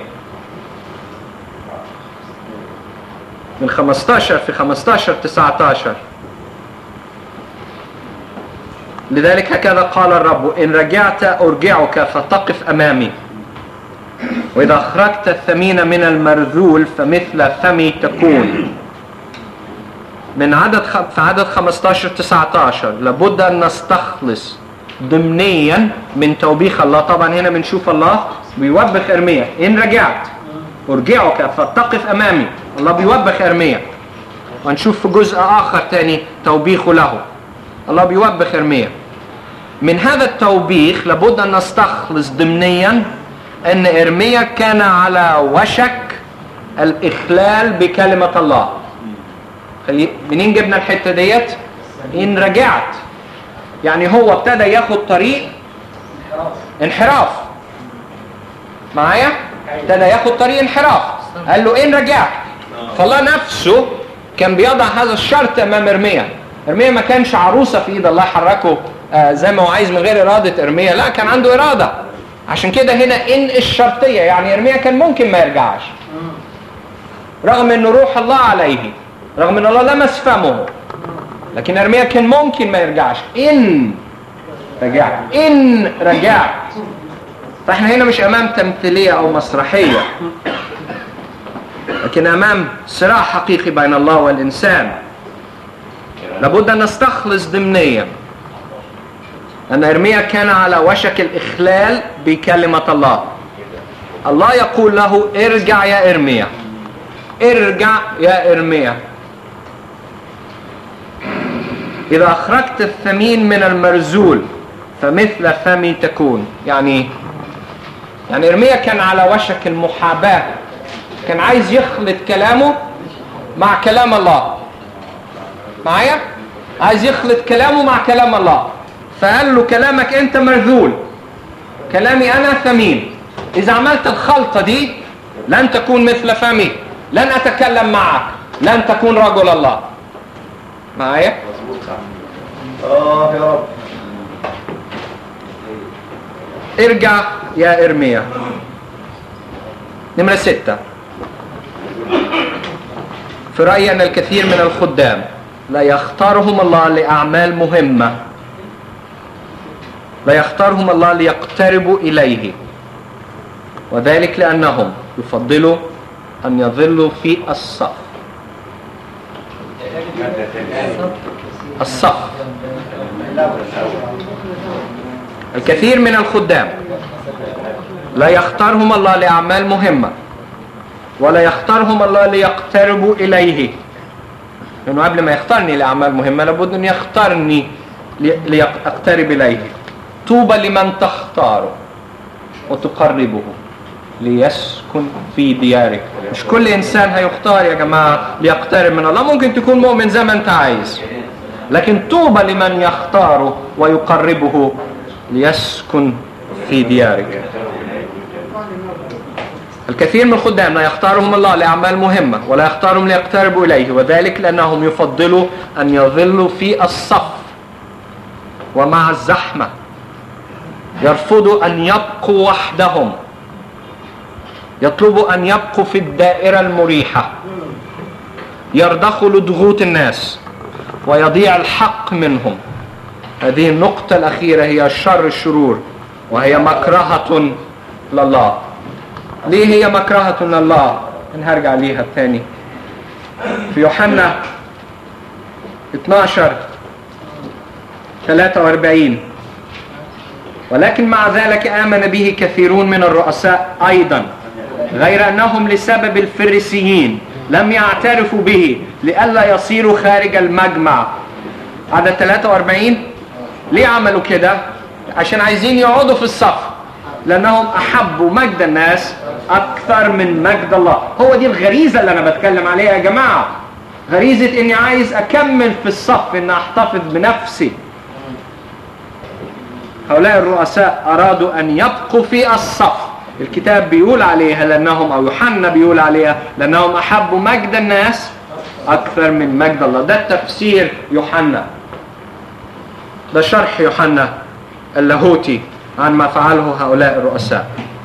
من 15 في 15 19 لذلك هكذا قال الرب إن رجعت أرجعك فتقف أمامي وإذا أخرجت الثمين من المرذول فمثل فمي تكون من عدد خ... في عدد 15 19 لابد أن نستخلص ضمنيا من توبيخ الله طبعا هنا بنشوف الله بيوبخ إرميا إن رجعت أرجعك فتقف أمامي الله بيوبخ إرميا وهنشوف في جزء آخر تاني توبيخه له الله بيوبخ إرميا من هذا التوبيخ لابد أن نستخلص ضمنيا أن إرميا كان على وشك الإخلال بكلمة الله خلي- منين جبنا الحتة ديت إن رجعت يعني هو ابتدى ياخد طريق انحراف معايا ابتدى ياخد طريق انحراف قال له إن رجعت فالله نفسه كان بيضع هذا الشرط امام ارميا ارميا ما كانش عروسه في ايد الله حركه آه، زي ما هو عايز من غير اراده ارميا لا كان عنده اراده عشان كده هنا ان الشرطيه يعني ارميا كان ممكن ما يرجعش رغم ان روح الله عليه رغم ان الله لمس فمه لكن ارميا كان ممكن ما يرجعش ان رجعت ان رجعت فاحنا هنا مش امام تمثيليه او مسرحيه لكن امام صراع حقيقي بين الله والانسان لابد ان نستخلص ضمنيا ان ارميا كان على وشك الاخلال بكلمه الله الله يقول له ارجع يا ارميا ارجع يا ارميا اذا اخرجت الثمين من المرزول فمثل فمي تكون يعني يعني ارميا كان على وشك المحاباه كان عايز يخلط كلامه مع كلام الله معايا عايز يخلط كلامه مع كلام الله فقال له كلامك انت مرذول كلامي انا ثمين اذا عملت الخلطة دي لن تكون مثل فمي لن اتكلم معك لن تكون رجل الله معايا اه يا رب ارجع يا ارميا نمرة ستة في رأيي أن الكثير من الخدام لا يختارهم الله لأعمال مهمة لا يختارهم الله ليقتربوا إليه وذلك لأنهم يفضلوا أن يظلوا في الصف الصف الكثير من الخدام لا يختارهم الله لأعمال مهمة ولا يختارهم الله ليقتربوا إليه لأنه قبل ما يختارني لأعمال مهمة لابد أن يختارني لي- ليقترب إليه طوبى لمن تختاره وتقربه ليسكن في ديارك مش كل إنسان هيختار يا جماعة ليقترب من الله ممكن تكون مؤمن زي ما أنت عايز لكن طوبى لمن يختاره ويقربه ليسكن في ديارك الكثير من الخدام لا يختارهم الله لأعمال مهمة ولا يختارهم ليقتربوا إليه وذلك لأنهم يفضلوا أن يظلوا في الصف ومع الزحمة يرفضوا أن يبقوا وحدهم يطلبوا أن يبقوا في الدائرة المريحة يرضخوا لضغوط الناس ويضيع الحق منهم هذه النقطة الأخيرة هي شر الشرور وهي مكرهة لله ليه هي مكرهة لله هنرجع ليها تاني في يوحنا 12 43 ولكن مع ذلك آمن به كثيرون من الرؤساء أيضا غير أنهم لسبب الفريسيين لم يعترفوا به لئلا يصيروا خارج المجمع عدد 43 ليه عملوا كده عشان عايزين يقعدوا في الصف لأنهم أحبوا مجد الناس أكثر من مجد الله هو دي الغريزة اللي أنا بتكلم عليها يا جماعة غريزة إني عايز أكمل في الصف إن أحتفظ بنفسي هؤلاء الرؤساء أرادوا أن يبقوا في الصف الكتاب بيقول عليها لأنهم أو يوحنا بيقول عليها لأنهم أحبوا مجد الناس أكثر من مجد الله ده تفسير يوحنا ده شرح يوحنا اللاهوتي عن ما فعله هؤلاء الرؤساء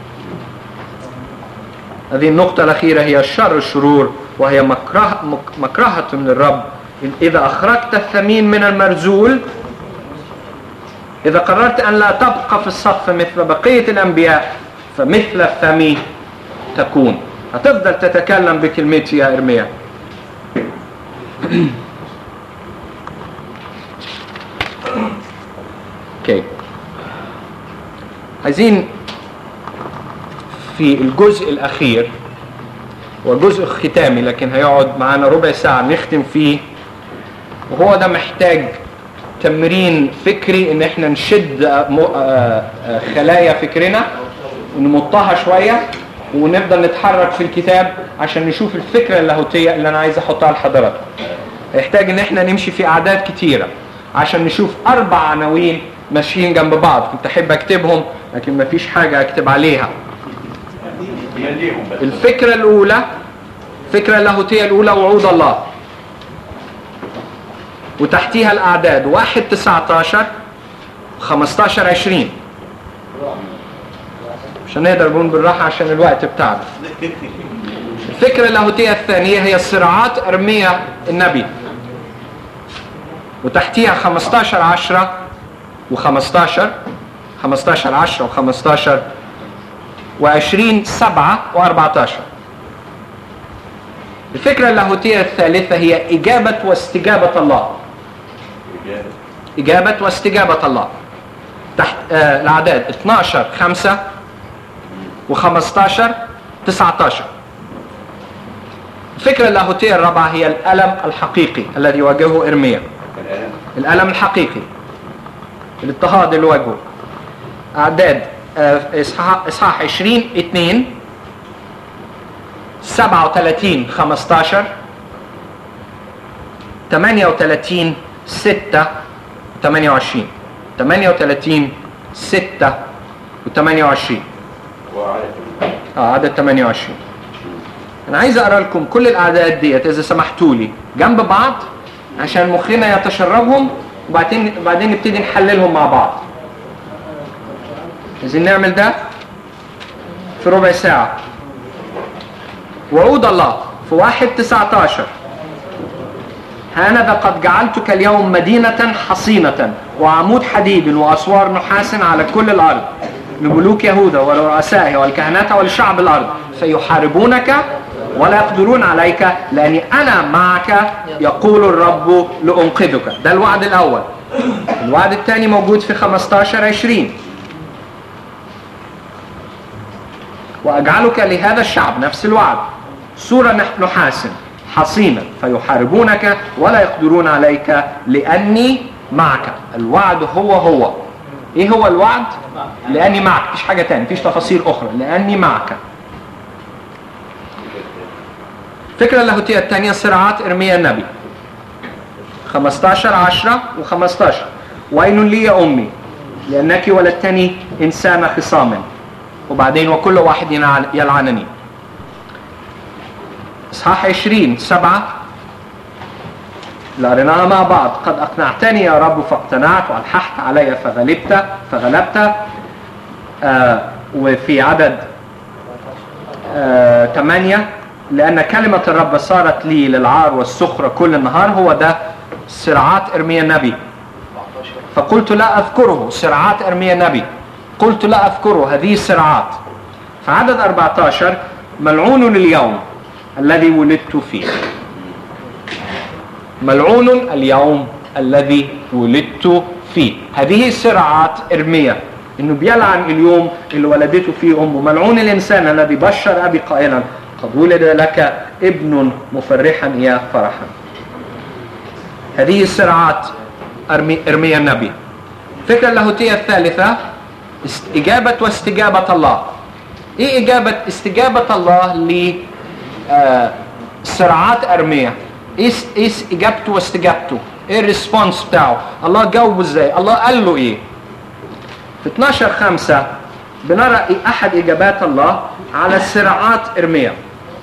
هذه النقطة الأخيرة هي شر الشرور وهي مكره مك- مكرهة من الرب إذا أخرجت الثمين من المرزول إذا قررت أن لا تبقى في الصف مثل بقية الأنبياء فمثل الثمين تكون هتفضل تتكلم بكلمتي يا إرميا اوكي عايزين في الجزء الأخير وجزء ختامي لكن هيقعد معانا ربع ساعة نختم فيه وهو ده محتاج تمرين فكري ان احنا نشد م- آه، آه، خلايا فكرنا ونمطها شوية ونفضل نتحرك في الكتاب عشان نشوف الفكرة اللاهوتية اللي انا عايز احطها لحضراتكم يحتاج ان احنا نمشي في اعداد كتيرة عشان نشوف اربع عناوين ماشيين جنب بعض كنت احب اكتبهم لكن مفيش حاجة اكتب عليها يليهم بس الفكرة الأولى الفكرة اللاهوتية الأولى وعود الله وتحتيها الأعداد واحد تسعة عشر خمستاشر عشرين مش هنقدر نقول بالراحة عشان الوقت بتاعنا الفكرة اللاهوتية الثانية هي صراعات أرميا النبي وتحتيها 15 10 و15 15 10 و15 و20 7 و14 الفكرة اللاهوتية الثالثة هي إجابة واستجابة الله إجابة واستجابة الله تحت آه الأعداد 12 5 و15 19 الفكرة اللاهوتية الرابعة هي الألم الحقيقي الذي واجهه إرميا الألم الحقيقي الاضطهاد اللي واجهه أعداد آه، إصحاح إصحاح 20 2 37 15 38 6 28 38 6 و28 اه عدد 28 انا عايز اقرا لكم كل الاعداد ديت اذا سمحتوا لي جنب بعض عشان مخنا يتشربهم وبعدين بعدين نبتدي نحللهم مع بعض عايزين نعمل ده في ربع ساعة وعود الله في واحد تسعة عشر هانذا قد جعلتك اليوم مدينة حصينة وعمود حديد وأسوار نحاس على كل الأرض لملوك يهوذا ولرؤسائها والكهنة ولشعب الأرض فيحاربونك ولا يقدرون عليك لأني أنا معك يقول الرب لأنقذك ده الوعد الأول الوعد الثاني موجود في 15 20 وأجعلك لهذا الشعب نفس الوعد سورة نحاس حصينا فيحاربونك ولا يقدرون عليك لأني معك الوعد هو هو ايه هو الوعد لأني معك مفيش حاجة تاني مفيش تفاصيل أخرى لأني معك الفكرة اللاهوتية الثانية صراعات إرميا النبي 15 10 و15 ويل لي يا أمي لأنك ولدتني إنسان خصاما وبعدين وكل واحد ينعن- يلعنني اصحاح 20 7 اللي قريناها مع بعض قد اقنعتني يا رب فاقتنعت والححت علي فغلبت فغلبت آه وفي عدد آه 8 لان كلمه الرب صارت لي للعار والسخره كل النهار هو ده صراعات ارميا النبي فقلت لا اذكره صراعات ارميا النبي قلت لا اذكره هذه الصراعات في عدد 14 ملعون اليوم الذي ولدت فيه ملعون اليوم الذي ولدت فيه هذه صراعات إرميا انه بيلعن اليوم اللي ولدته فيه امه ملعون الانسان الذي بشر ابي قائلا قد ولد لك ابن مفرحا اياه فرحا هذه الصراعات أرمي- ارميا النبي الفكره اللاهوتيه الثالثه است- اجابه واستجابه الله ايه اجابه استجابه الله ل آه، صراعات ارميا ايه س- ايه س- اجابته واستجابته ايه الريسبونس بتاعه الله جاوبه ازاي الله قال له ايه في 12 5 بنرى احد اجابات الله على صراعات ارميا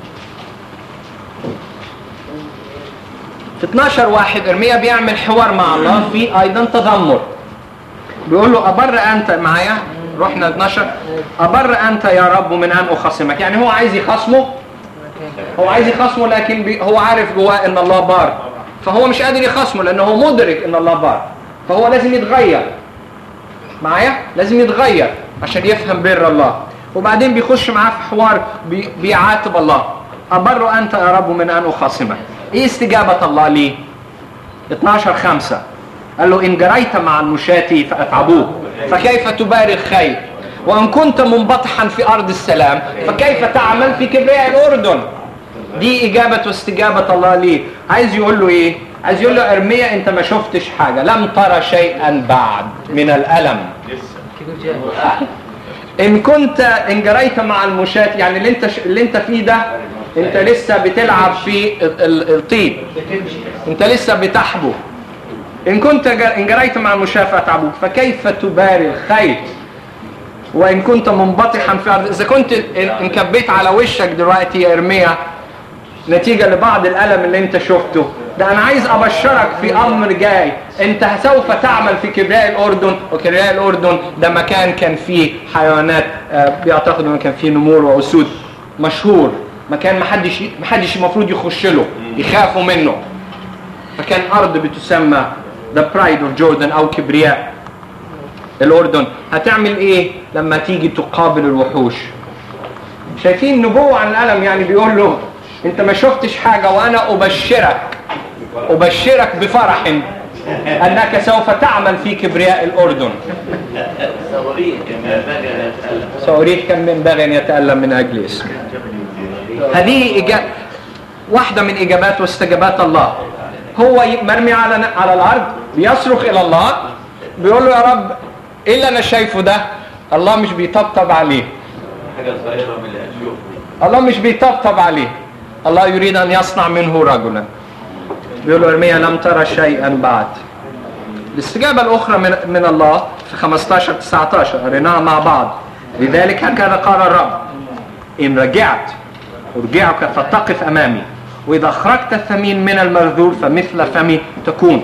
في 12 واحد ارميا بيعمل حوار مع الله في ايضا تذمر بيقول له ابر انت معايا رحنا 12 ابر انت يا رب من ان اخصمك يعني هو عايز يخصمه هو عايز يخصمه لكن بي هو عارف جواه ان الله بار فهو مش قادر يخصمه لانه هو مدرك ان الله بار فهو لازم يتغير معايا لازم يتغير عشان يفهم بر الله وبعدين بيخش معاه في حوار بي بيعاتب الله أبر أنت يا رب من أن أخاصمك إيه استجابة الله ليه 12 5 قال له إن جريت مع المشاة فأتعبوك فكيف تباري الخير وإن كنت منبطحا في أرض السلام فكيف تعمل في كبرياء الأردن دي إجابة واستجابة الله ليه عايز يقول له إيه عايز يقول له ارميا انت ما شفتش حاجة لم ترى شيئا بعد من الألم كبير جاي ان كنت ان جريت مع المشاة يعني اللي انت اللي انت فيه ده انت لسه بتلعب في ال- ال- الطين انت لسه بتحبو ان كنت جر- ان جريت مع المشاة فاتعبوك فكيف تباري الخير وان كنت منبطحا في ارض اذا كنت ان- انكبيت على وشك دلوقتي يا ارميا نتيجة لبعض الألم اللي انت شفته ده أنا عايز أبشرك في أمر جاي أنت سوف تعمل في كبرياء الأردن وكبرياء الأردن ده مكان كان فيه حيوانات آه، بيعتقدوا إنه كان فيه نمور وأسود مشهور مكان محدش محدش المفروض يخش له يخافوا منه فكان أرض بتسمى The Pride of Jordan أو كبرياء الأردن هتعمل إيه لما تيجي تقابل الوحوش شايفين نبوة عن الألم يعني بيقول له أنت ما شفتش حاجة وأنا أبشرك أبشرك بفرح أنك سوف تعمل في كبرياء الأردن سوريك كما بقى يتألم سأريك كم ينبغي أن يتألم من أجل اسمي هذه إجابة واحدة من إجابات واستجابات الله هو ي- مرمي على على الأرض بيصرخ إلى الله بيقول له يا رب إيه اللي أنا شايفه ده الله مش بيطبطب عليه حاجة صغيرة من اللي هتشوفه الله مش بيطبطب عليه الله يريد أن يصنع منه رجلا بيقول له ارميا لم ترى شيئا بعد الاستجابة الأخرى من, من الله في 15 19 قريناها مع بعض لذلك هكذا قال الرب إن رجعت أرجعك فتقف أمامي وإذا أخرجت الثمين من المرذول فمثل فمي تكون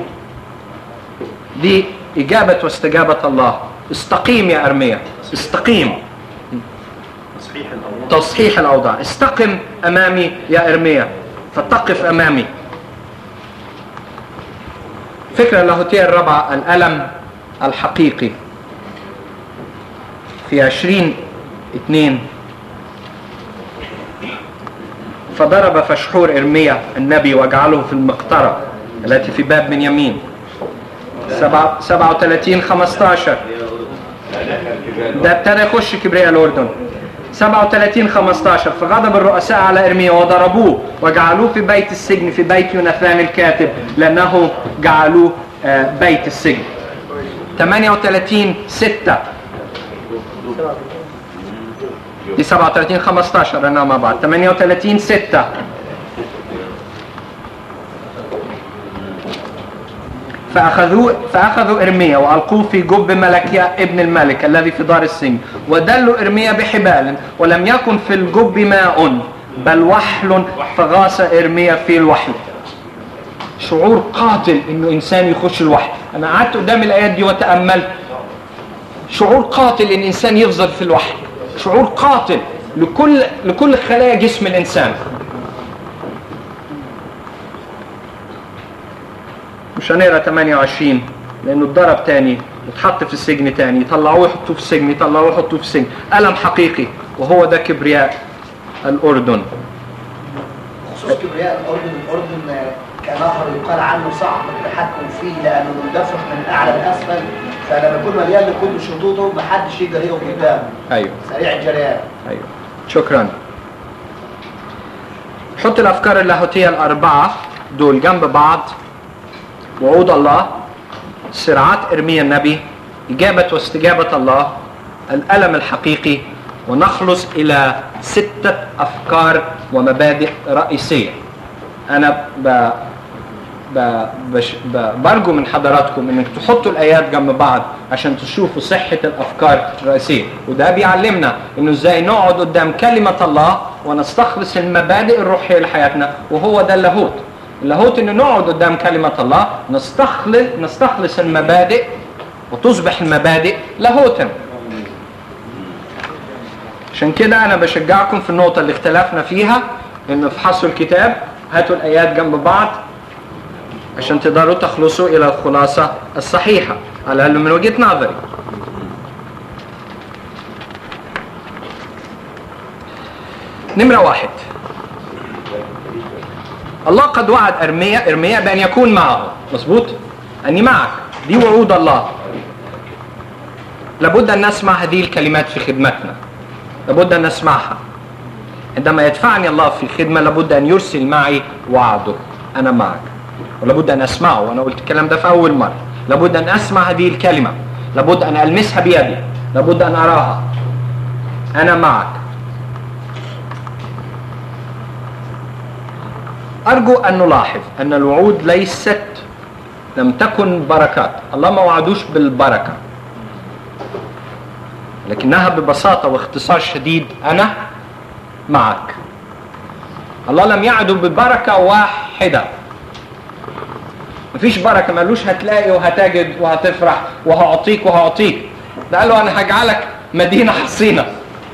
دي إجابة واستجابة الله استقيم يا أرميا استقيم تصحيح الأوضاع تصحيح الأوضاع استقم أمامي يا إرميا فتقف أمامي فكرة اللاهوتية الرابعة الألم الحقيقي في عشرين اتنين فضرب فشحور إرميا النبي واجعله في المقطرة التي في باب من يمين سبعة سبعة وثلاثين خمستاشر ده ابتدى يخش كبرياء الأردن 37 15 فغضب الرؤساء على ارميا وضربوه وجعلوه في بيت السجن في بيت يوناثان الكاتب لانه جعلوه آه، بيت السجن 38 6 دي 37 15 انا مع بعض 38 6 فأخذوه فأخذوا إرميا وألقوه في جب ملكيا ابن الملك الذي في دار السجن ودلوا إرميا بحبال ولم يكن في الجب ماء بل وحل فغاص إرميا في الوحل شعور قاتل إنه إنسان يخش الوحل أنا قعدت قدام الآيات دي وتأملت شعور قاتل إن إنسان يفضل في الوحل شعور قاتل لكل لكل خلايا جسم الإنسان مش هنقرا 28 لانه اتضرب تاني واتحط في السجن تاني يطلعوه يحطوه في السجن يطلعوه يحطوه في السجن الم حقيقي وهو ده كبرياء الأردن بخصوص كبرياء الأردن الأردن آه، كنهر يقال عنه صعب التحكم فيه لأنه منتفخ من أعلى لأسفل فلما يكون مليان لكل شطوطه محدش يقدر يقف قدامه أيوه سريع الجريان أيوه شكرا حط الأفكار اللاهوتية الأربعة دول جنب بعض وعود الله صراعات إرميا النبي إجابة واستجابة الله الألم الحقيقي ونخلص إلى ستة أفكار ومبادئ رئيسية أنا ب... ب... بش... ب... برجو من حضراتكم انك تحطوا الايات جنب بعض عشان تشوفوا صحه الافكار الرئيسيه وده بيعلمنا انه ازاي نقعد قدام كلمه الله ونستخلص المبادئ الروحيه لحياتنا وهو ده اللاهوت اللاهوت انه نقعد قدام كلمه الله نستخلص نستخلص المبادئ وتصبح المبادئ لاهوتا عشان كده انا بشجعكم في النقطه اللي اختلفنا فيها ان افحصوا الكتاب هاتوا الايات جنب بعض عشان تقدروا تخلصوا الى الخلاصه الصحيحه على الاقل من وجهه نظري نمره واحد الله قد وعد ارميا ارميا بان يكون معه مظبوط اني معك دي وعود الله لابد ان نسمع هذه الكلمات في خدمتنا لابد ان نسمعها عندما يدفعني الله في الخدمه لابد ان يرسل معي وعده انا معك ولابد ان اسمعه وانا قلت الكلام ده في اول مره لابد ان اسمع هذه الكلمه لابد ان المسها بيدي لابد ان اراها انا معك ارجو ان نلاحظ ان الوعود ليست لم تكن بركات الله ما وعدوش بالبركه لكنها ببساطه واختصار شديد انا معك الله لم يعده ببركه واحده مفيش بركه مالوش هتلاقي وهتجد وهتفرح وهعطيك وهعطيك ده قال له انا هجعلك مدينه حصينه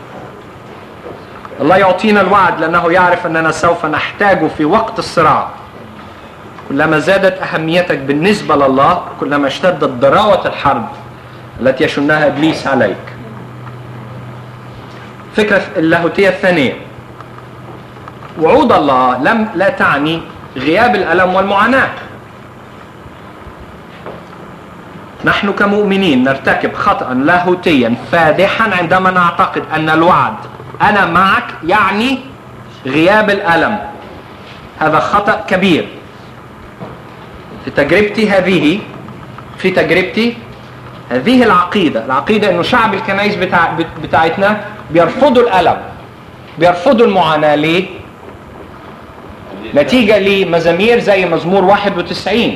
الله يعطينا الوعد لانه يعرف اننا سوف نحتاجه في وقت الصراع كلما زادت اهميتك بالنسبه لله كلما اشتدت ضراوه الحرب التي يشنها ابليس عليك فكره اللاهوتيه الثانيه وعود الله لم لا تعني غياب الالم والمعاناه نحن كمؤمنين نرتكب خطأ لاهوتيا فادحا عندما نعتقد أن الوعد أنا معك يعني غياب الألم هذا خطأ كبير في تجربتي هذه في تجربتي هذه العقيدة العقيدة أنه شعب الكنائس بتاع بتاعتنا بيرفضوا الألم بيرفضوا المعاناة ليه؟ نتيجة لمزامير زي مزمور 91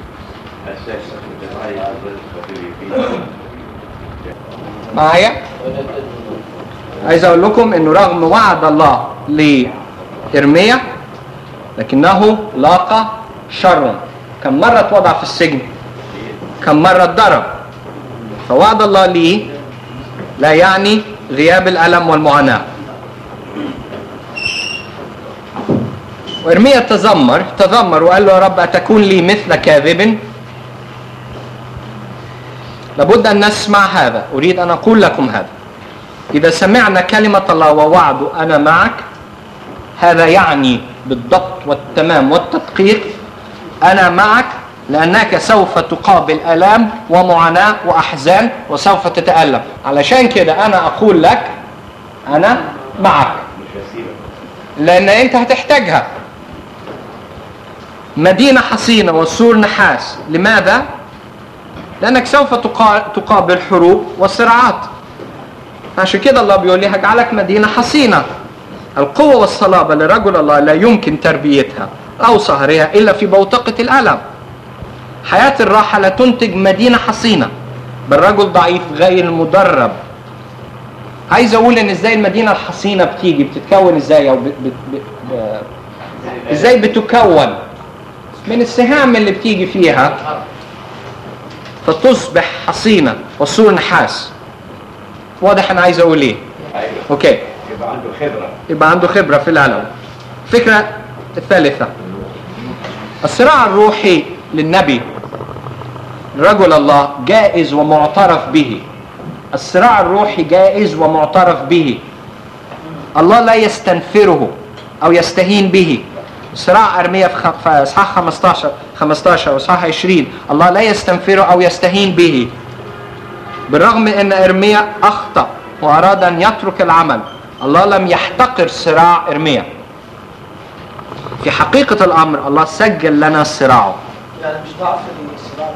معايا عايز اقول لكم انه رغم وعد الله لارميا لكنه لاقى شرا كم مره اتوضع في السجن كم مره اتضرب فوعد الله لي لا يعني غياب الالم والمعاناه وارميا تذمر تذمر وقال له يا رب اتكون لي مثل كاذب لابد أن نسمع هذا أريد أن أقول لكم هذا إذا سمعنا كلمة الله ووعده أنا معك هذا يعني بالضبط والتمام والتدقيق أنا معك لأنك سوف تقابل آلام ومعاناة وأحزان وسوف تتألم علشان كده أنا أقول لك أنا معك لأن أنت هتحتاجها مدينة حصينة وسور نحاس لماذا؟ لأنك سوف تقابل حروب وصراعات عشان كده الله بيقول لي هجعلك مدينة حصينة القوة والصلابة لرجل الله لا يمكن تربيتها أو صهرها إلا في بوتقة الألم حياة الراحة لا تنتج مدينة حصينة بل رجل ضعيف غير مدرب عايز اقول ان ازاي المدينه الحصينه بتيجي بتتكون ازاي او بت بت بت ب... ازاي بتكون من السهام اللي بتيجي فيها فتصبح حصينة وسور نحاس واضح انا عايز اقول ايه ايوه اوكي يبقى عنده خبره يبقى عنده خبرة في العلم الفكرة الثالثة الصراع الروحي للنبي رجل الله جائز ومعترف به الصراع الروحي جائز ومعترف به الله لا يستنفره او يستهين به صراع ارميا في خ- في اصحاح 15 15 واصحاح 20 الله لا يستنفره او يستهين به بالرغم ان ارميا اخطا واراد ان يترك العمل الله لم يحتقر صراع ارميا في حقيقه الامر الله سجل لنا صراعه يعني مش ضعف الصراع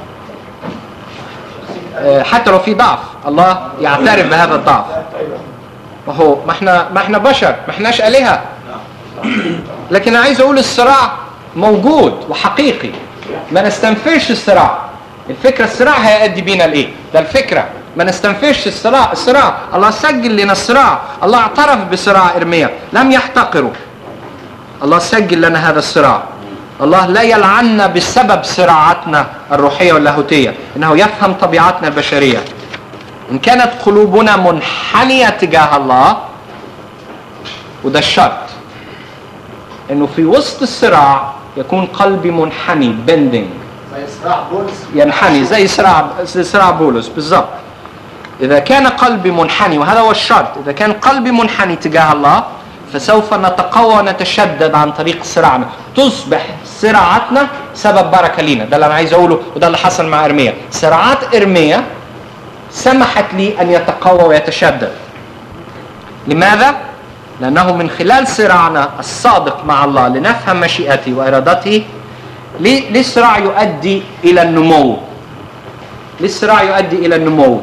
آه، حتى لو في ضعف الله يعترف بهذا الضعف ما هو ما احنا ما احنا بشر ما احناش آلهة لكن انا عايز اقول الصراع موجود وحقيقي ما نستنفرش الصراع الفكرة الصراع هيؤدي بينا لايه ده الفكرة ما نستنفرش الصراع الصراع الله سجل لنا الصراع الله اعترف بصراع ارميا لم يحتقره الله سجل لنا هذا الصراع الله لا يلعننا بسبب صراعاتنا الروحية واللاهوتية إنه يفهم طبيعتنا البشرية إن كانت قلوبنا منحنية تجاه الله وده الشرط إنه في وسط الصراع يكون قلبي منحني بندنج زي صراع بولس ينحني زي صراع زي صراع بولس بالظبط إذا كان قلبي منحني وهذا هو الشرط إذا كان قلبي منحني تجاه الله فسوف نتقوى ونتشدد عن طريق صراعنا تصبح صراعاتنا سبب بركة لينا ده اللي أنا عايز أقوله وده اللي حصل مع إرميا صراعات إرميا سمحت لي أن يتقوى ويتشدد لماذا؟ لأنه من خلال صراعنا الصادق مع الله لنفهم مشيئته وإرادته ليه ليه الصراع يؤدي إلى النمو؟ ليه الصراع يؤدي إلى النمو؟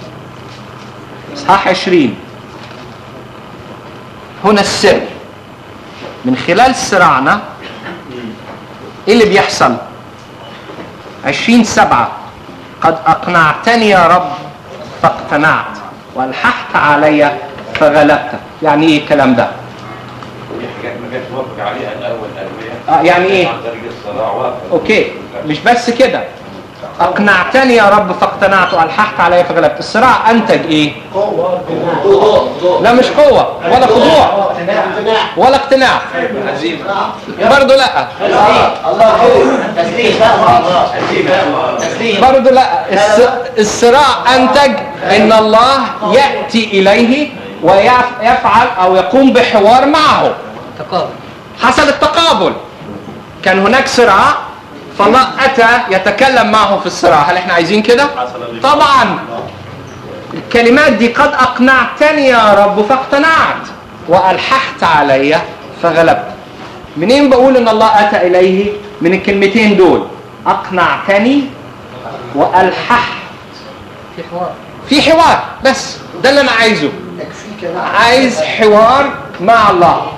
إصحاح 20 هنا السر من خلال صراعنا ايه اللي بيحصل 20 سبعة قد أقنعتني يا رب فاقتنعت وألححت علي فغلبت يعني ايه الكلام ده دي حاجات ما كانش موافق عليها الاول ارميا آه يعني ايه عن طريق الصراع وافق اوكي مش بس كده اقنعتني يا رب فاقتنعت والححت علي فغلبت الصراع انتج ايه لا مش قوه ولا خضوع ولا اقتناع برضه لا تسليم بقى الله تسليم برضه لا الس- الصراع انتج ان الله ياتي اليه ويفعل او يقوم بحوار معه تقابل حصل التقابل كان هناك صراع فالله اتى يتكلم معه في الصراع هل احنا عايزين كده طبعا الكلمات دي قد اقنعتني يا رب فاقتنعت والححت علي فغلبت منين بقول ان الله اتى اليه من الكلمتين دول اقنعتني والححت في حوار في حوار بس ده اللي انا عايزه يكفيك نعم عايز حوار مع الله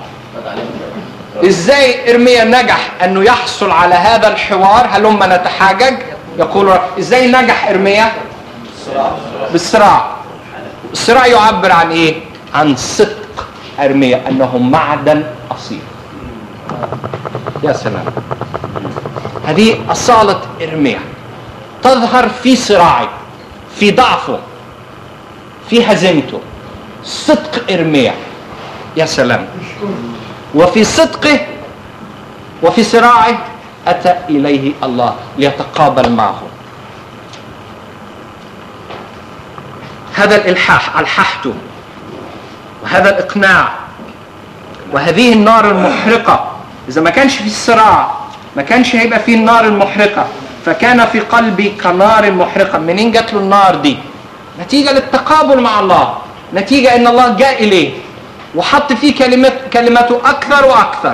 ازاي ارميا نجح انه يحصل على هذا الحوار هلما نتحاجج يقول رب. ازاي نجح ارميا بالصراع الصراع يعبر عن ايه عن صدق ارميا انه معدن اصيل يا سلام هذه اصاله ارميا تظهر في صراعه في ضعفه في هزيمته صدق ارميا يا سلام وفي صدقه وفي صراعه اتى اليه الله ليتقابل معه هذا الالحاح الححته وهذا الاقناع وهذه النار المحرقه اذا ما كانش في الصراع ما كانش هيبقى فيه النار المحرقه فكان في قلبي كنار محرقه منين جات له النار دي نتيجه للتقابل مع الله نتيجه ان الله جاء اليه وحط فيه كلمات كلماته اكثر واكثر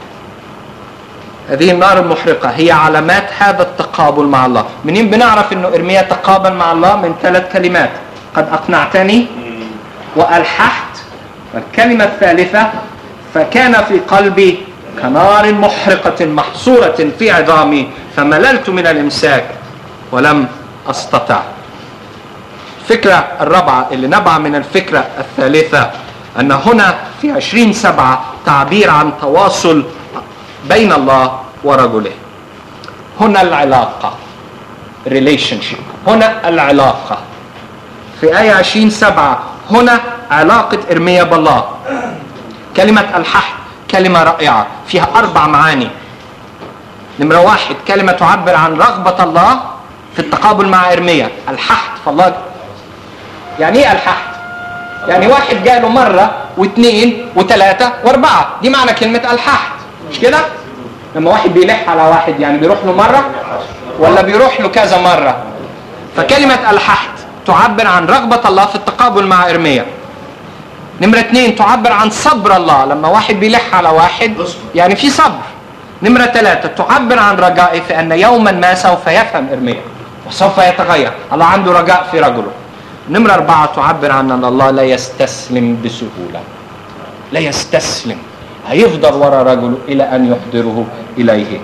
هذه النار المحرقه هي علامات هذا التقابل مع الله منين بنعرف انه ارميا تقابل مع الله من ثلاث كلمات قد اقنعتني والححت والكلمه الثالثه فكان في قلبي كنار محرقه محصوره في عظامي فمللت من الامساك ولم استطع الفكرة الرابعة اللي نبع من الفكرة الثالثة أن هنا في عشرين سبعة تعبير عن تواصل بين الله ورجله هنا العلاقة relationship هنا العلاقة في آية عشرين سبعة هنا علاقة إرميا بالله كلمة الححت كلمة رائعة فيها أربع معاني نمرة واحد كلمة تعبر عن رغبة الله في التقابل مع إرميا الححت فالله يعني ايه الححت يعني واحد جاله مرة واثنين وثلاثة واربعة دي معنى كلمة الححت مش كده؟ لما واحد بيلح على واحد يعني بيروح له مرة ولا بيروح له كذا مرة فكلمة الححت تعبر عن رغبة الله في التقابل مع إرميا نمرة اثنين تعبر عن صبر الله لما واحد بيلح على واحد يعني في صبر نمرة ثلاثة تعبر عن رجائي في أن يوما ما سوف يفهم إرميا وسوف يتغير الله عنده رجاء في رجله نمرة أربعة تعبر عن أن الله لا يستسلم بسهولة لا يستسلم هيفضل وراء رجله إلى أن يحضره إليه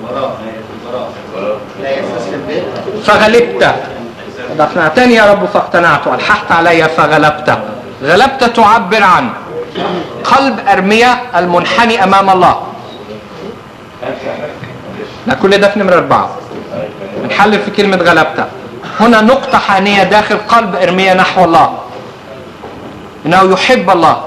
لا يستسلم به فغلبت قد أقنعتني يا رب فاقتنعت ألححت علي فغلبت غلبت تعبر عن قلب أرميا المنحني أمام الله لا كل ده في نمرة أربعة نحلل في كلمة غلبت هنا نقطة حانية داخل قلب إرميا نحو الله إنه يحب الله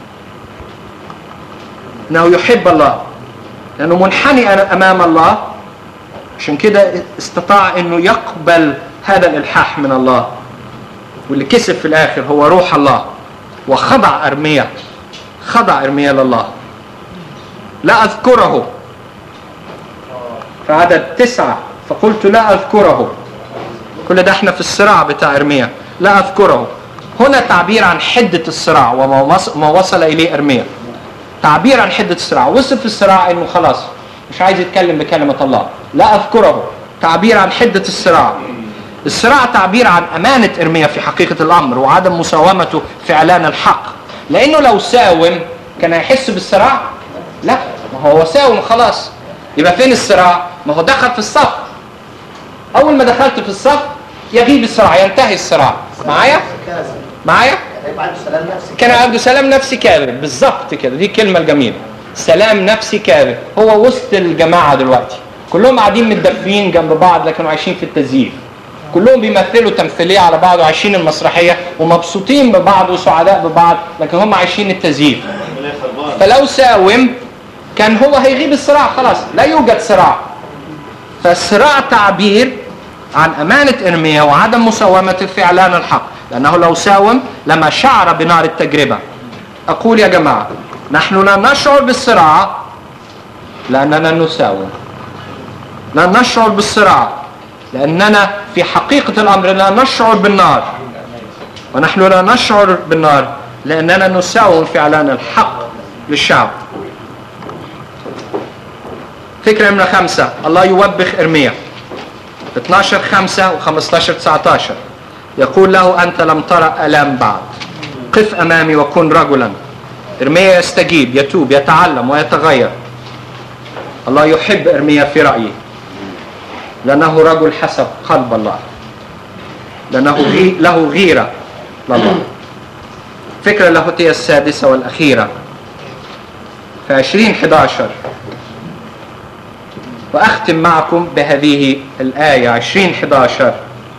إنه يحب الله لأنه منحني أمام الله عشان كده استطاع إنه يقبل هذا الإلحاح من الله واللي كسب في الآخر هو روح الله وخضع أرميا خضع أرميا لله لا أذكره في عدد تسعة فقلت لا أذكره كل ده احنا في الصراع بتاع إرميا لا أذكره هنا تعبير عن حدة الصراع وما وص- ما وصل إليه إرميا تعبير عن حدة الصراع وصف في الصراع إنه خلاص مش عايز يتكلم بكلمة الله لا أذكره تعبير عن حدة الصراع الصراع تعبير عن أمانة إرميا في حقيقة الأمر وعدم مساومته في إعلان الحق لأنه لو ساوم كان هيحس بالصراع لا ما هو ساوم خلاص يبقى فين الصراع ما هو دخل في الصف أول ما دخلت في الصف يغيب الصراع ينتهي الصراع معايا كذا معايا هيبقى عنده سلام نفسي كان عنده سلام نفسي كاذب بالظبط كده دي الكلمه الجميله سلام نفسي كاذب هو وسط الجماعه دلوقتي كلهم قاعدين متدفين جنب بعض لكن عايشين في التزييف كلهم بيمثلوا تمثيليه على بعض وعايشين المسرحيه ومبسوطين ببعض وسعداء ببعض لكن هم عايشين التزييف فلو ساوم كان هو هيغيب الصراع خلاص لا يوجد صراع فالصراع تعبير عن أمانة إرميا وعدم مساومته في إعلان الحق لأنه لو ساوم لما شعر بنار التجربة أقول يا جماعة نحن لا نشعر بالصراع لأننا نساوم لا نشعر بالصراع لأننا في حقيقة الأمر لا نشعر بالنار ونحن لا نشعر بالنار لأننا نساوم في إعلان الحق للشعب فكرة نمرة خمسة الله يوبخ إرميا 12 5 و 15 19 يقول له أنت لم ترى ألام بعد قف أمامي وكن رجلا إرميا يستجيب يتوب يتعلم ويتغير الله يحب إرميا في رأيي لأنه رجل حسب قلب الله لأنه غي له غيرة لله فكرة اللاهوتية السادسة والأخيرة في 20 11 وأختم معكم بهذه الآية 20 11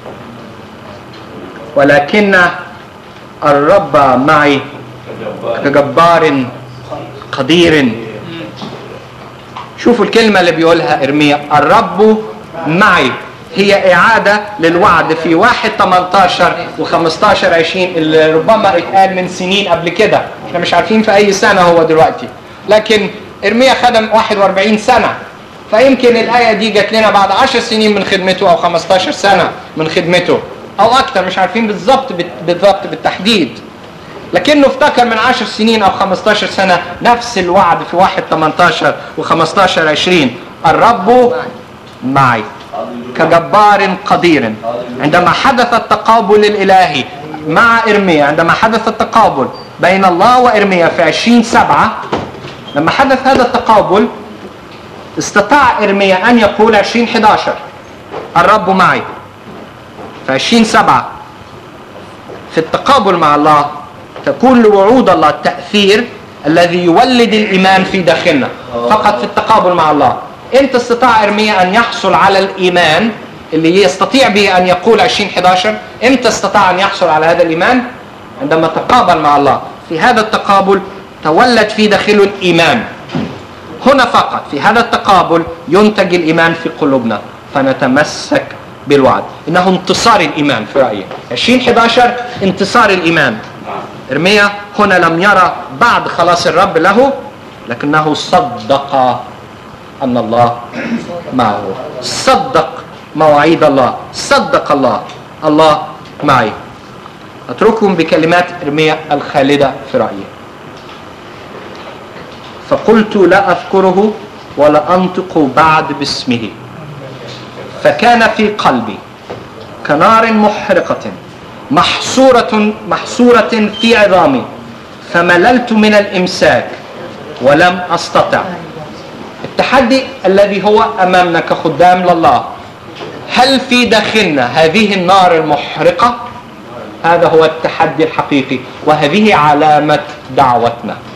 ولكن الرب معي كجبار قدير شوفوا الكلمة اللي بيقولها إرميا الرب معي هي إعادة للوعد في واحد 18 و 15 20 اللي ربما اتقال من سنين قبل كده احنا مش عارفين في أي سنة هو دلوقتي لكن إرميا خدم 41 سنة فيمكن الآية دي جات لنا بعد 10 سنين من خدمته أو 15 سنة من خدمته أو أكتر مش عارفين بالظبط بالظبط بالتحديد لكنه افتكر من 10 سنين أو 15 سنة نفس الوعد في 1 18 و15 20 الرب معي كجبار قدير عندما حدث التقابل الإلهي مع إرميا عندما حدث التقابل بين الله وإرميا في 20 سبعة لما حدث هذا التقابل استطاع إرميا أن يقول 20 11 الرب معي في 20 سبعة في التقابل مع الله تكون لوعود الله التأثير الذي يولد الإيمان في داخلنا فقط في التقابل مع الله امتى استطاع إرميا أن يحصل على الإيمان اللي يستطيع به أن يقول 20 11 امتى استطاع أن يحصل على هذا الإيمان عندما تقابل مع الله في هذا التقابل تولد في داخله الإيمان هنا فقط في هذا التقابل ينتج الإيمان في قلوبنا فنتمسك بالوعد إنه انتصار الإيمان في رأيي 20 11 انتصار الإيمان إرميا هنا لم يرى بعد خلاص الرب له لكنه صدق أن الله معه صدق مواعيد الله صدق الله الله معي أترككم بكلمات إرميا الخالدة في رأيي فقلت لا أذكره ولا أنطق بعد باسمه فكان في قلبي كنار محرقة محصورة محصورة في عظامي فمللت من الإمساك ولم أستطع التحدي الذي هو أمامنا كخدام لله هل في داخلنا هذه النار المحرقة هذا هو التحدي الحقيقي وهذه علامة دعوتنا